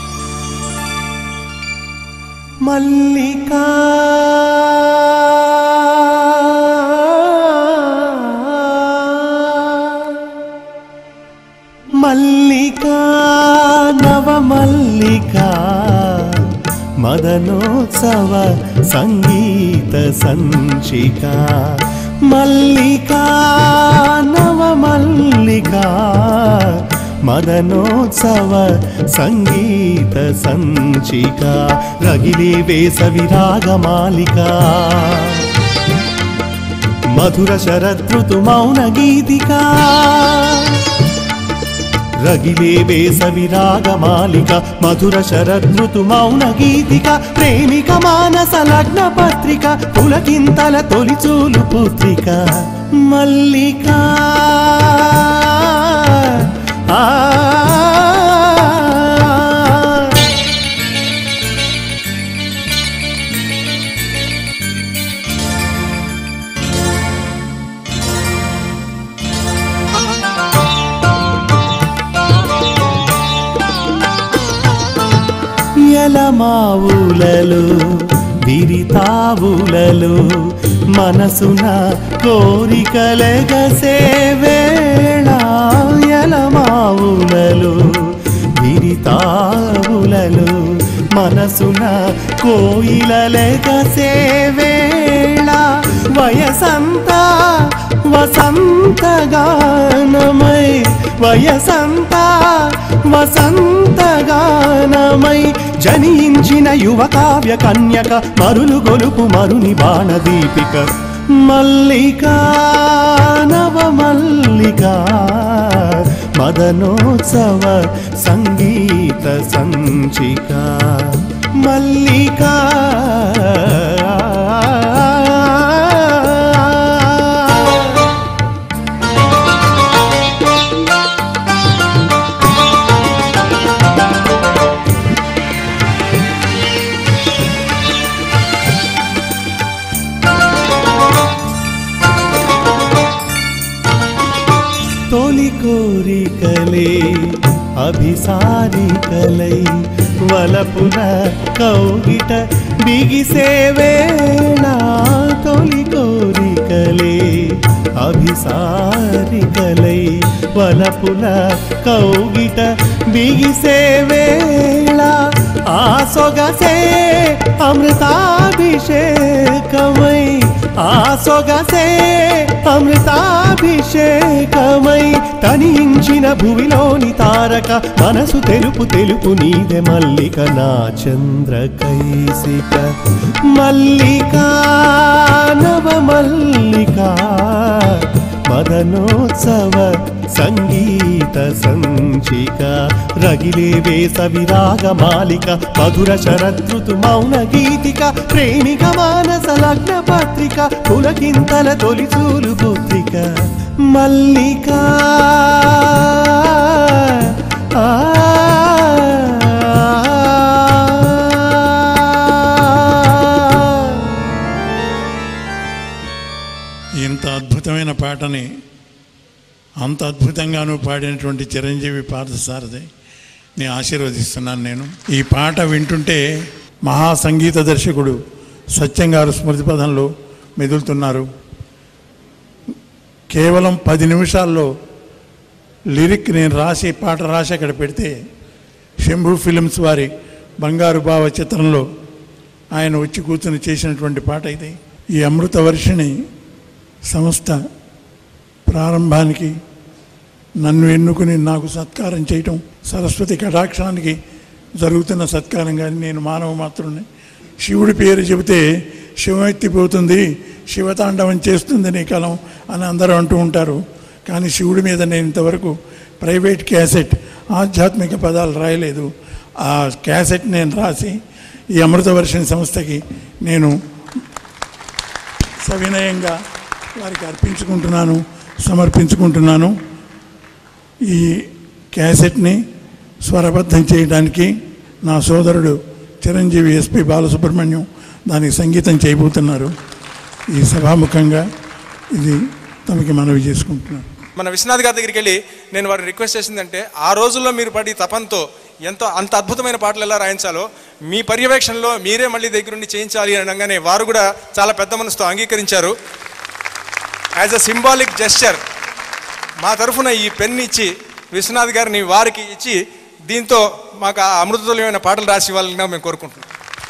మల్లికా మల్లికా నవమల్లికా మదనోత్సవ సంగీత సంచిక మల్లికా నవమల్లికా మదనోత్సవ సంగీత సంచిక రగిలే వేసవి రాగమాలిక మధుర శరదృతు మౌన గీతికా రగిలే వేసవి రాగమాలిక మధుర శరదృతు మౌన గీతిక ప్రేమిక మానస లగ్న పత్రిక పులకింతల తొలిచూలు పుత్రిక మల్లికా ఆ ఎలమావులలో విరితావులలో మనసున కోరికలెగసే వేళ ఎలమావులలో విరితావులలో మనసున కోయిలలెగసే వేళ వయసంతా వసంతగానమై వయసంతా వసంతగానమై జనించిన యువ కావ్య కన్యక మరులు గొలుపు మరుని బాణదీపిక మల్లికా నవమల్లికా మదనోత్సవ సంగీత సంచిక మల్లికా తొలి కోరికలే అభిసారికలై వలపున కౌగిట బిగిసే వేళ తొలి కోరికలే అభిసారికలై వలపున కౌగిట బిగిసే వేళ ఆ సొగసే అమృతాభిషేకమై ఆ సొగసే అమృతాభిషేకమై తనించిన భువిలోని తారక మనసు తెలుపు తెలుపు నీదె మల్లిక నా చంద్రకైసిక మల్లికా నవ మల్లికా మదనోత్సవ సంగీత సంచిక రగిలే వేసవి రాగమాలిక మధుర శరదృతు మౌన గీతిక ప్రేమిక మానస లగ్న పత్రిక పులకింతల తొలిచూలు పుత్రిక మల్లికా ఆ ఇంత అద్భుతమైన పాటని అంత అద్భుతంగాను పాడినటువంటి చిరంజీవి పార్థసారథి నేను ఆశీర్వదిస్తున్నాను నేను ఈ పాట వింటుంటే మహా సంగీత దర్శకుడు సత్యం గారు స్మృతి పదంలో మెదులుతున్నారు కేవలం పది నిమిషాల్లో లిరిక్ నేను రాసి పాట రాసి అక్కడ పెడితే శంభు ఫిలిమ్స్ వారి బంగారు బావ చిత్రంలో ఆయన వచ్చి కూర్చొని చేసినటువంటి పాట ఇది ఈ అమృత వర్షిణి సంస్థ ప్రారంభానికి నన్ను ఎన్నుకుని నాకు సత్కారం చేయటం సరస్వతి కటాక్షానికి జరుగుతున్న సత్కారం కానీ నేను మానవ మాత్రుని శివుడి పేరు చెబితే శివమెత్తిపోతుంది శివతాండవం చేస్తుంది నీ కలం అని అందరూ అంటూ ఉంటారు కానీ శివుడి మీద నేను ఇంతవరకు ప్రైవేట్ క్యాసెట్ ఆధ్యాత్మిక పదాలు రాయలేదు ఆ క్యాసెట్ నేను రాసి ఈ అమృతవర్షిణి సంస్థకి నేను సవినయంగా వారికి అర్పించుకుంటున్నాను సమర్పించుకుంటున్నాను ఈ క్యాసెట్ని స్వరబద్ధం చేయడానికి నా సోదరుడు చిరంజీవి ఎస్పి బాలసుబ్రహ్మణ్యం దానికి సంగీతం చేయబోతున్నారు ఈ సభాముఖంగా ఇది తమకి మనవి చేసుకుంటున్నాను మన విశ్వనాథ్ గారి దగ్గరికి వెళ్ళి నేను వారిని రిక్వెస్ట్ చేసిందంటే ఆ రోజుల్లో మీరు పడి తపంతో ఎంతో అంత అద్భుతమైన పాటలు ఎలా రాయించాలో మీ పర్యవేక్షణలో మీరే మళ్ళీ దగ్గరుండి చేయించాలి అనగానే వారు కూడా చాలా పెద్ద మనసుతో అంగీకరించారు యాజ్ అ సింబాలిక్ జెస్చర్ మా తరఫున ఈ పెన్ ఇచ్చి విశ్వనాథ్ గారిని వారికి ఇచ్చి దీంతో మాకు ఆ అమృతతుల్యమైన పాటలు రాసి ఇవ్వాలని మేము కోరుకుంటున్నాం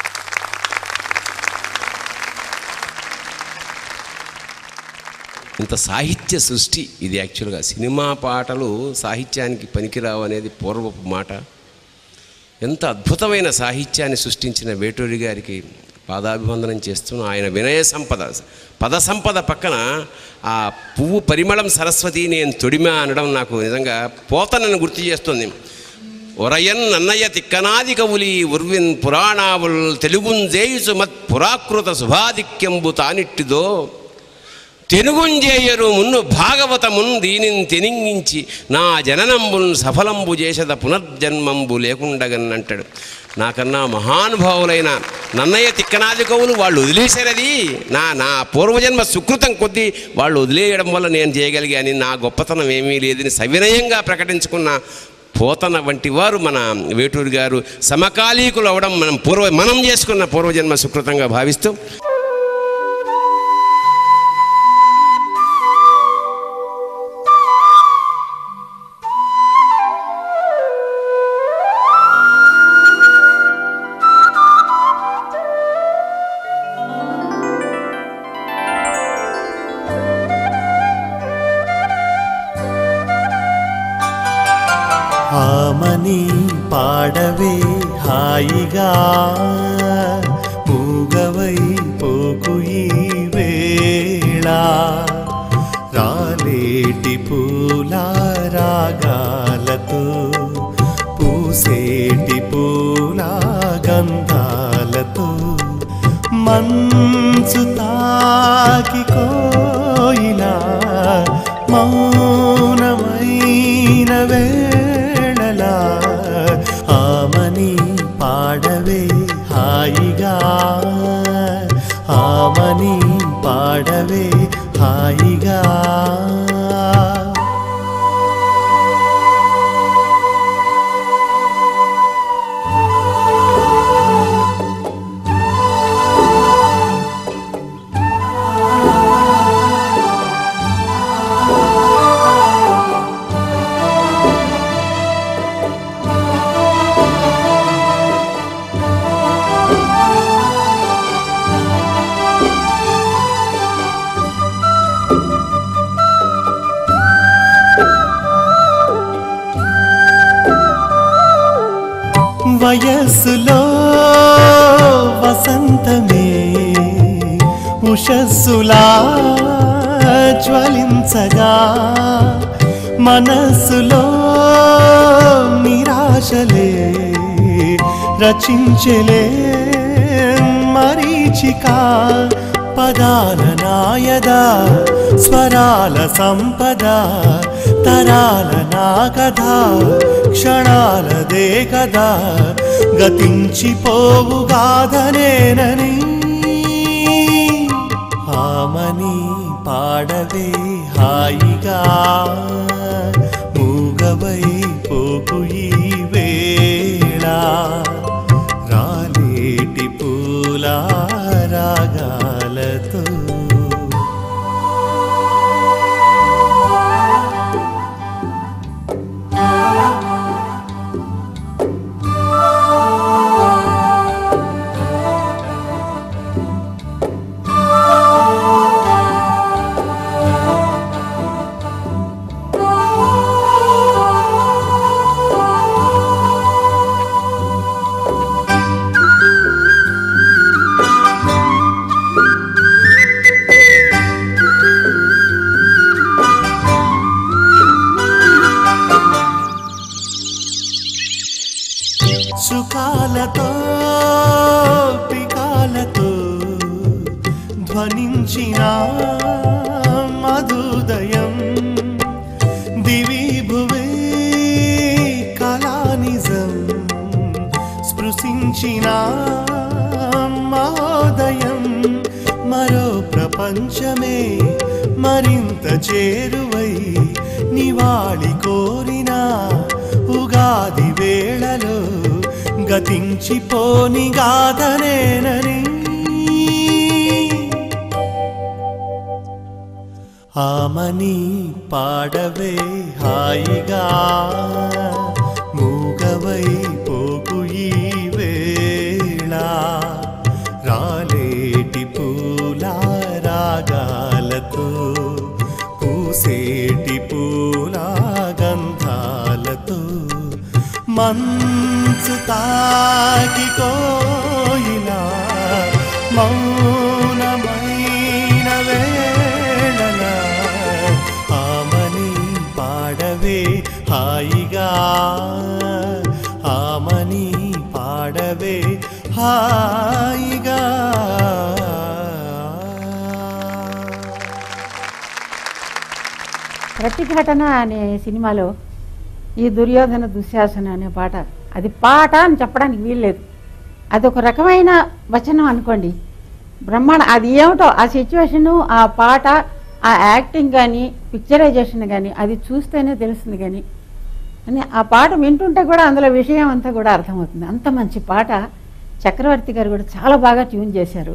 ఇంత సాహిత్య సృష్టి ఇది యాక్చువల్గా సినిమా పాటలు సాహిత్యానికి పనికిరావు అనేది పూర్వపు మాట ఎంత అద్భుతమైన సాహిత్యాన్ని సృష్టించిన వేటూరి గారికి పాదాభివందనం చేస్తూ ఆయన వినయ సంపద పద సంపద పక్కన ఆ పువ్వు పరిమళం సరస్వతి నేను తొడిమ అనడం నాకు నిజంగా పోతనని గుర్తు చేస్తుంది ఒరయన్ నన్నయ్య తిక్కనాది కవులి ఉర్విన్ పురాణావుల్ తెలుగుంజేయుసు మత్ పురాకృత శుభాధిక్యంబు తానిట్టిదో తెనుగుంజేయరు మున్ను భాగవతమున్ దీనిని తెనింగించి నా జననంబున్ సఫలంబు చేసద పునర్జన్మంబు లేకుండగనంటాడు నాకన్నా మహానుభావులైన నన్నయ్య తిక్కనాది కవులు వాళ్ళు వదిలేశారది నా నా పూర్వజన్మ సుకృతం కొద్దీ వాళ్ళు వదిలేయడం వల్ల నేను చేయగలిగాని నా గొప్పతనం ఏమీ లేదని సవినయంగా ప్రకటించుకున్న పోతన వంటి వారు మన వేటూరు గారు సమకాలీకులు అవడం మనం పూర్వ మనం చేసుకున్న పూర్వజన్మ సుకృతంగా భావిస్తూ ఆమని పాడవే హాయిగా మూగవై పోకు ఈ వేళ రాగాలతో మంచు తాకి కోయిలా మౌనమైన వేళలా ఆమని పాడవే హాయిగా ఆమని పాడవే హాయిగా వయస్సులో వసంతమే ఉషస్సులా జ్వలించగా మనస్సులో నిరాశలే రచించలే మరీచిక పదాల నాయద స్వరాల సంపద తరాల నా కథ క్షణాలదే కదా గతించిపోవుగాధనేనని ఆమని పాడవే హాయిగా మూగవై పోకు ఈ వేళ రాలేటి పూల రాగాలతో సుఖాలతో పికాలతో ధ్వనించిన మధుదయం దివి భువే కళానిజం స్పృశించిన మహోదయం మరో ప్రపంచమే మరింత చేరువై నివాళి కోరిన ఉగాది వేళలో గతించిపోని గాథనేనని ఆమని పాడవే హాయిగా మూగవై పోకు ఈ వేళ రాలేటి పూల రాగాలతో పూసేటి పూల గంధాలతో మంచు తాకి కోయిలా మౌనమైన వేళల ఆమని పాడవే హాయిగా ఆమని పాడవే హాయిగా ప్రతిఘటన అనే సినిమాలో ఈ దుర్యోధన దుశ్శాసన అనే పాట అది పాట అని చెప్పడానికి వీల్లేదు అది ఒక రకమైన వచనం అనుకోండి బ్రహ్మాండ అది ఏమిటో ఆ సిచ్యువేషను ఆ పాట ఆ యాక్టింగ్ కానీ పిక్చరైజేషన్ కానీ అది చూస్తేనే తెలుస్తుంది కానీ అని ఆ పాట వింటుంటే కూడా అందులో విషయం అంతా కూడా అర్థమవుతుంది అంత మంచి పాట చక్రవర్తి గారు కూడా చాలా బాగా ట్యూన్ చేశారు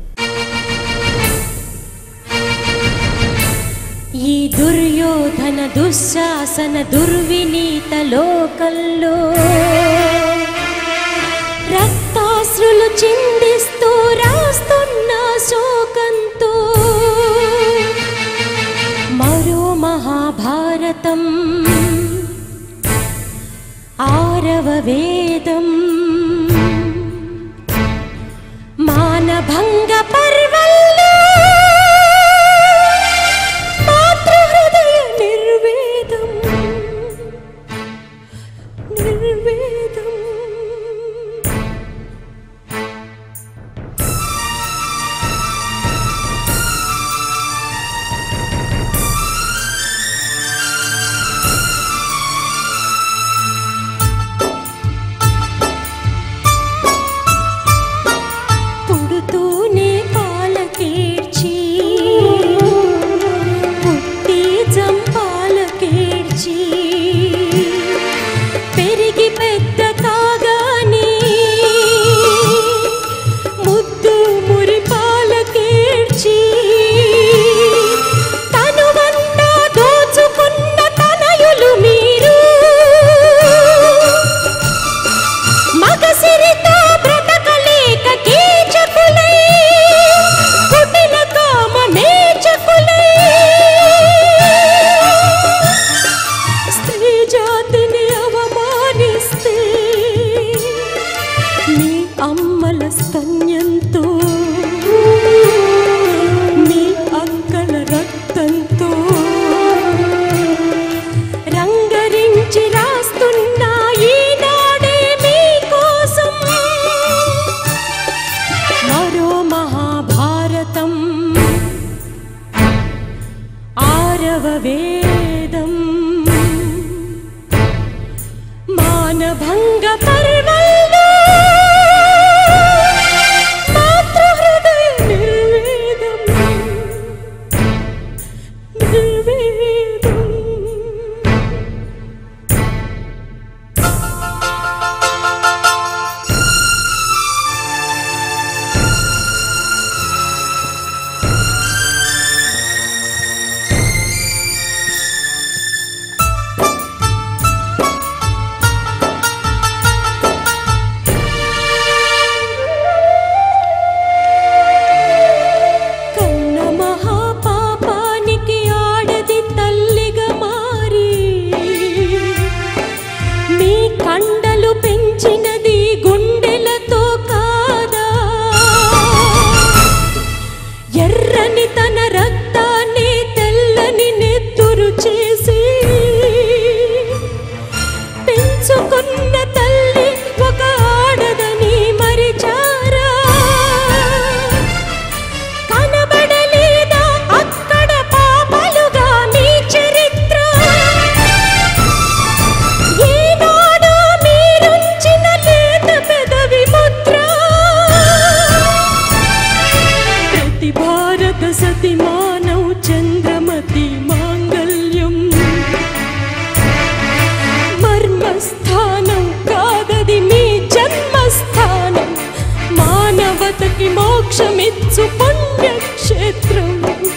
ఈ దుర్యోధన దుశ్శాసన దుర్వినీత లోకంలో రక్తాశ్రులు చిందిస్తూ రాస్తున్న శోకంతో మరో మహాభారతం ఆరవ వేదం మానభంగ పర్వల్లో మాతృహృదయ నిర్వేదం నిర్వేదం మరో మహాభారతం ఆరవ వేదం మానభంగ పర్వల్లో మాతృహృదయ నిర్వేదం నిర్వేదం కన్న మహాపాపానికి ఆడది తల్లిగా మారి మీ కండలు పెంచినది గుండెలతో కాదా ఎర్రని తన రక్తాన్ని తెల్లని నెత్తురు చేసి పెంచుకున్న తల్లి ఒక ఆడదని మరిచారా కనబడలేదా అక్కడ పాపలుగా మీ చరిత్ర ఏనాడో మీరుంచిన లేత పెదవి ముద్ర ప్రతి భారత సతి మానవ్ చంద్రమతి మాంగల్యం మర్మస్థానం కాదది మీ జన్మస్థానం మానవతకి మోక్షమిచ్చు పుణ్యక్షేత్రం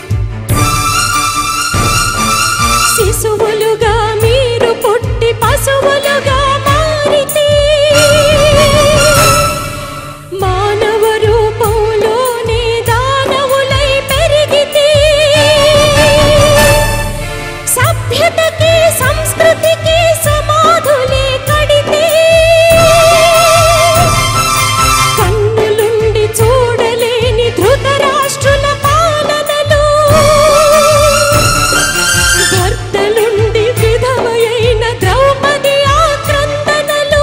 శిశువులుగా మీరు పుట్టి పశువులుగా మారితే మానవ రూపంలోనే దానవులై పెరిగితే సభ్యతకి సంస్కృతికి సమాధులే కడితే కన్నులుండి చూడలేని ధృతరాష్ట్రుల పాలనలో భర్తలుండి విధవయైన ద్రౌపది ఆక్రందనలో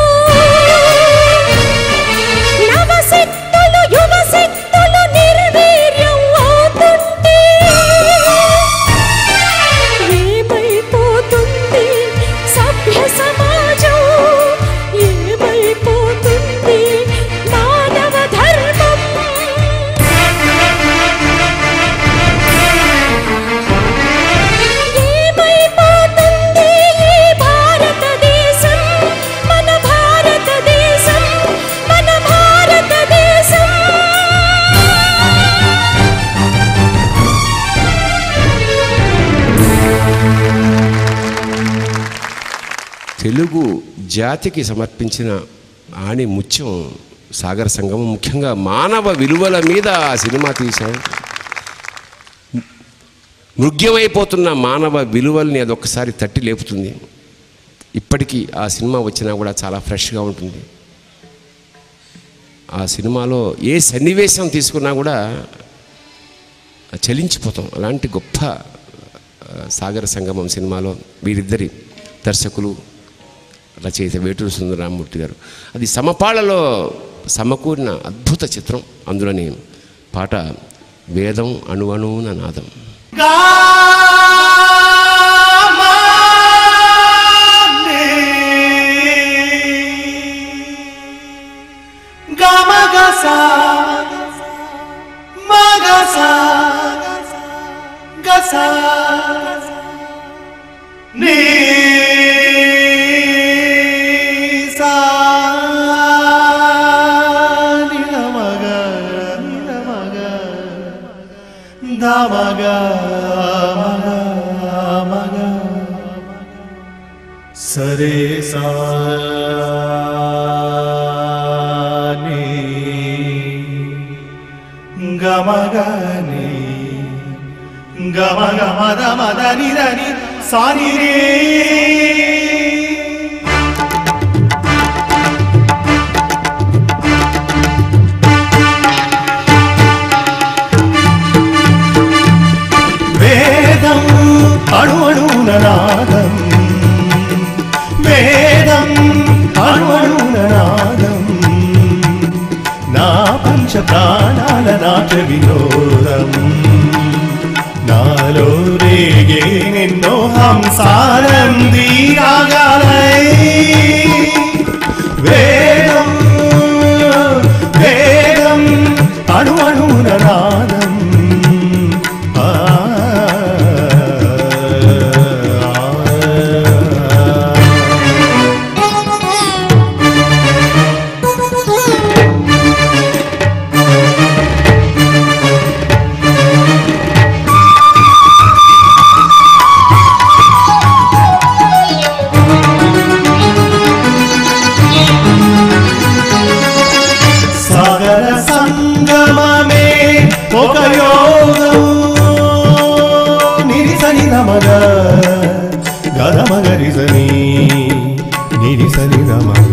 నవశక్తులు యువశక్తులు నిర్వీర్యం అవుతుంటే ఏమైపోతుంది సభ్య సమాజం ఏమైపోతుంది మానవ ధర్మం ఏమైపోతుంది ఈ భారతదేశం మన భారతదేశం మన భారతదేశం తెలుగు జాతికి సమర్పించిన ఆణి ముత్యం సాగర సంగమం ముఖ్యంగా మానవ విలువల మీద ఆ సినిమా తీశాం మృగ్యమైపోతున్న మానవ విలువల్ని అదొక్కసారి తట్టి లేపుతుంది ఇప్పటికీ ఆ సినిమా వచ్చినా కూడా చాలా ఫ్రెష్గా ఉంటుంది ఆ సినిమాలో ఏ సన్నివేశం తీసుకున్నా కూడా చలించిపోతాం అలాంటి గొప్ప ఆ, సాగర సంగమం సినిమాలో వీరిద్దరి దర్శకులు రచయిత వేటూరు సుందరరామూర్తి గారు అది సమపాళలో సమకూరిన అద్భుత చిత్రం అందులోని పాట వేదం అణువణువున నాదం గమగసా మగసా గసా నీ సా నిలమగ నిలమగ దమగ మగ మగ సరే సా నీ గమగని గమ గమ దమ దని దని సాని రే వేదం అణు అణువున నాదం వేదం అణు అణువున నాదం నా పంచ ప్రాణ ప్రాణాల నాట వినోదం నాలో రేగే నిన్నో హంసానంది రాగాలై వేదం వేదం అణు అణువున నాదం ఆ, సాగర సంగమమే ఒక యోగం నిరిసని నమగ గదమగరిసని నిరిసని నమగ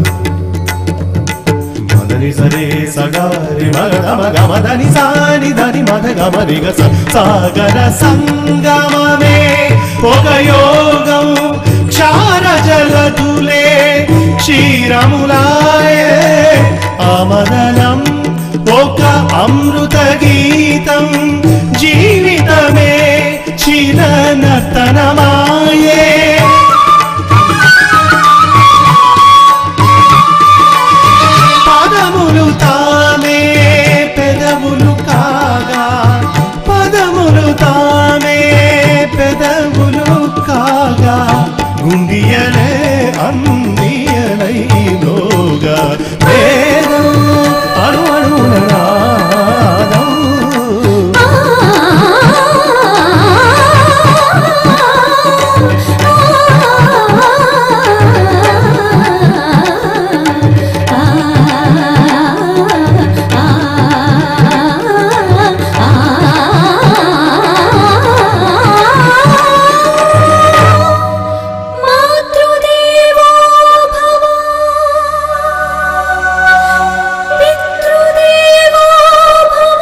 మదని సరే సగారి మగమ గమదని సాని దని మద గమనిగ స సాగర సంగమమే ఒక యోగం క్షార జలతులే క్షీరములాయే అమదనం ఒక అమృత గీతం జీవితమే చిరనతనమాయే పదములు తామే పెదవులు కాగా పదములు తామే పెదవులు కాగా గుండియలే అందియలైలోగా వేదం అణు అణువున నాదం మాతృదేవో భవ పితృదేవో భవ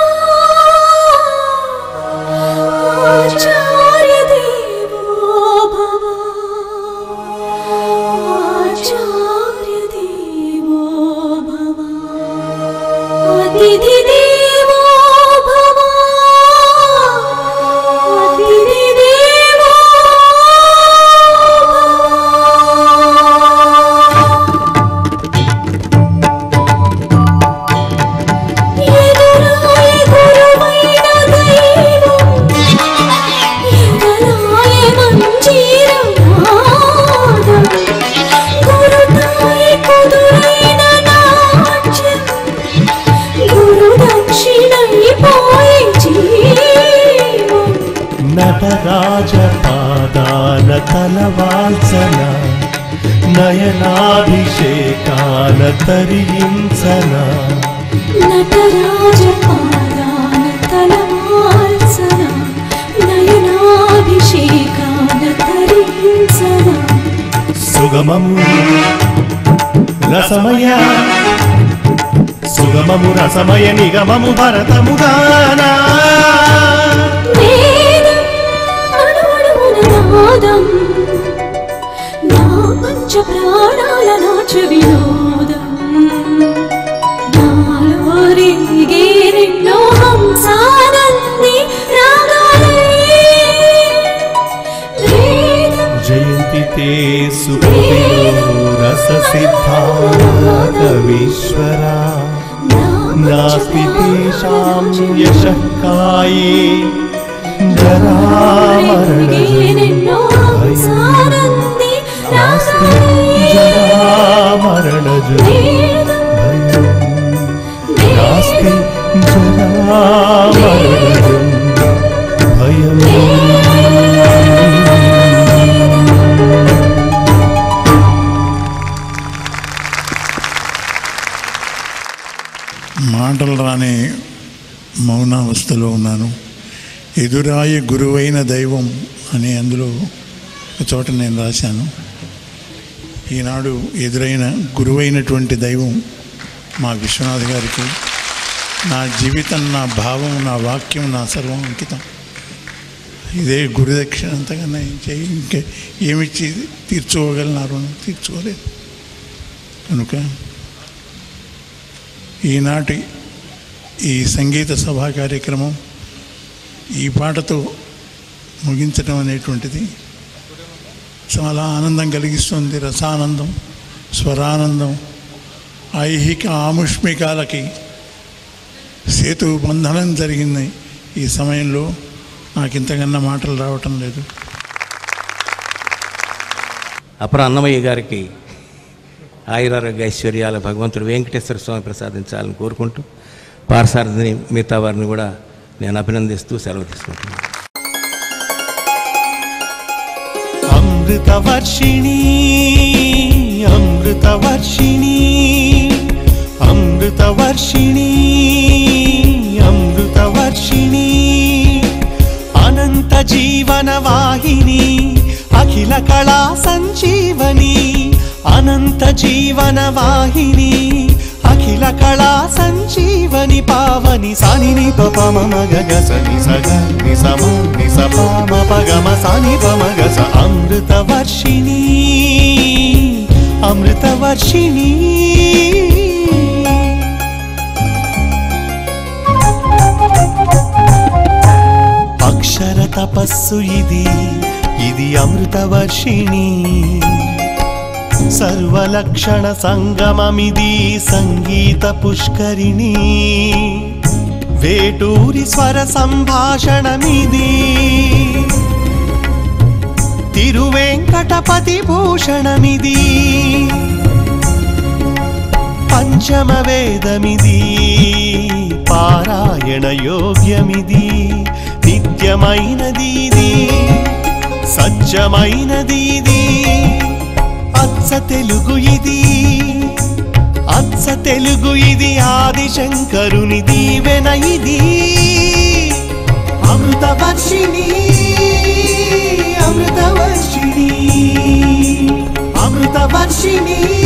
ఆచార్యదేవో భవ ఆచార్యదేవో భవ అతిథిదేవో భవ అతిథిదేవో ఎదురాయ గురువైన దైవం ఎదలాయ మంజీరం నాదం గురుతాయ కుదురైన నాట్యం గురు దక్షిణైపోయే జీవం నటరాజ పాదాల తలవాల్సన నయనాభిషేకాల తరించన నటరాజ పాదాన తలవాల్సన నయనాభిషేకాన తరించన సుగమము రసమయ సుగమము రసమయ నిగమము భరతముగానా వేదం అణువణువున నాదం నా పంచ ప్రాణాల నాచ వినోదం నాలో రేగే రెండో హంసానంది రాగాలే వేదం జయంతి తే సుఖదిలో రస సిద్ధాంతమీశ్వరా నాస్తి తేషాం యశః కాయే రెండో హంసానంది జరామరణజ నాస్తి జరామరణజం భయం మాటలు రాని మౌనావస్థలో ఉన్నాను ఎదురాయి గురువైన దైవం అనే అందులో ఒక చోట నేను రాశాను ఈనాడు ఎదురైన గురువైనటువంటి దైవం మా విశ్వనాథ్ గారికి నా జీవితం నా భావం నా వాక్యం నా సర్వం అంకితం ఇదే గురుదక్షిణ అంతకన్నా ఏం చేయి ఇంకే ఏమిచ్చి తీర్చుకోగలను నా రుణం తీర్చుకోలేదు కనుక ఈనాటి ఈ సంగీత సభా కార్యక్రమం ఈ పాటతో ముగించడం అనేటువంటిది చాలా ఆనందం కలిగిస్తుంది రసానందం స్వరానందం ఐహిక ఆముష్మికాలకి సేతు బంధనం జరిగింది ఈ సమయంలో నాకు ఇంతకన్నా మాటలు రావటం లేదు అపర అన్నమయ్య గారికి ఆయురారోగ్య ఐశ్వర్యాల భగవంతుడు వెంకటేశ్వర స్వామి ప్రసాదించాలని కోరుకుంటూ పారసారథిని మిగతా వారిని కూడా నేను అభినందిస్తూ సెలవు తీసుకుంటున్నాను అమృతవర్షిణి అమృతవర్షిణి అమృతవర్షిణి అమృతవర్షిణి అనంత జీవన వాహిని అఖిల కళా సంజీవని అనంత జీవన వాహిని అఖిల కళా సంజీవని పావని సాని ని ప ప మ మ గ గ స ని స గ ని స మ ని స ప మ ప గ మ స ని ప మ గ స అమృత వర్షిణి అమృత వర్షిణి అక్షర తపస్సు ఇది ఇది అమృత వర్షిణి సర్వలక్షణ సంగమమిది సంగీత పుష్కరిణి వేటూరి స్వర సంభాషణమిది తిరువెంకటపతి భూషణమిది పంచమ వేదమిది పారాయణ యోగ్యమిది నిత్యమైనది ఇది సత్యమైనది ఇది అచ్చ తెలుగు ఇది అచ్చ తెలుగు ఇది ఆదిశంకరుని దీవెన ఇది అమృత వర్షిణి అమృత వర్షిణి అమృత వర్షిణి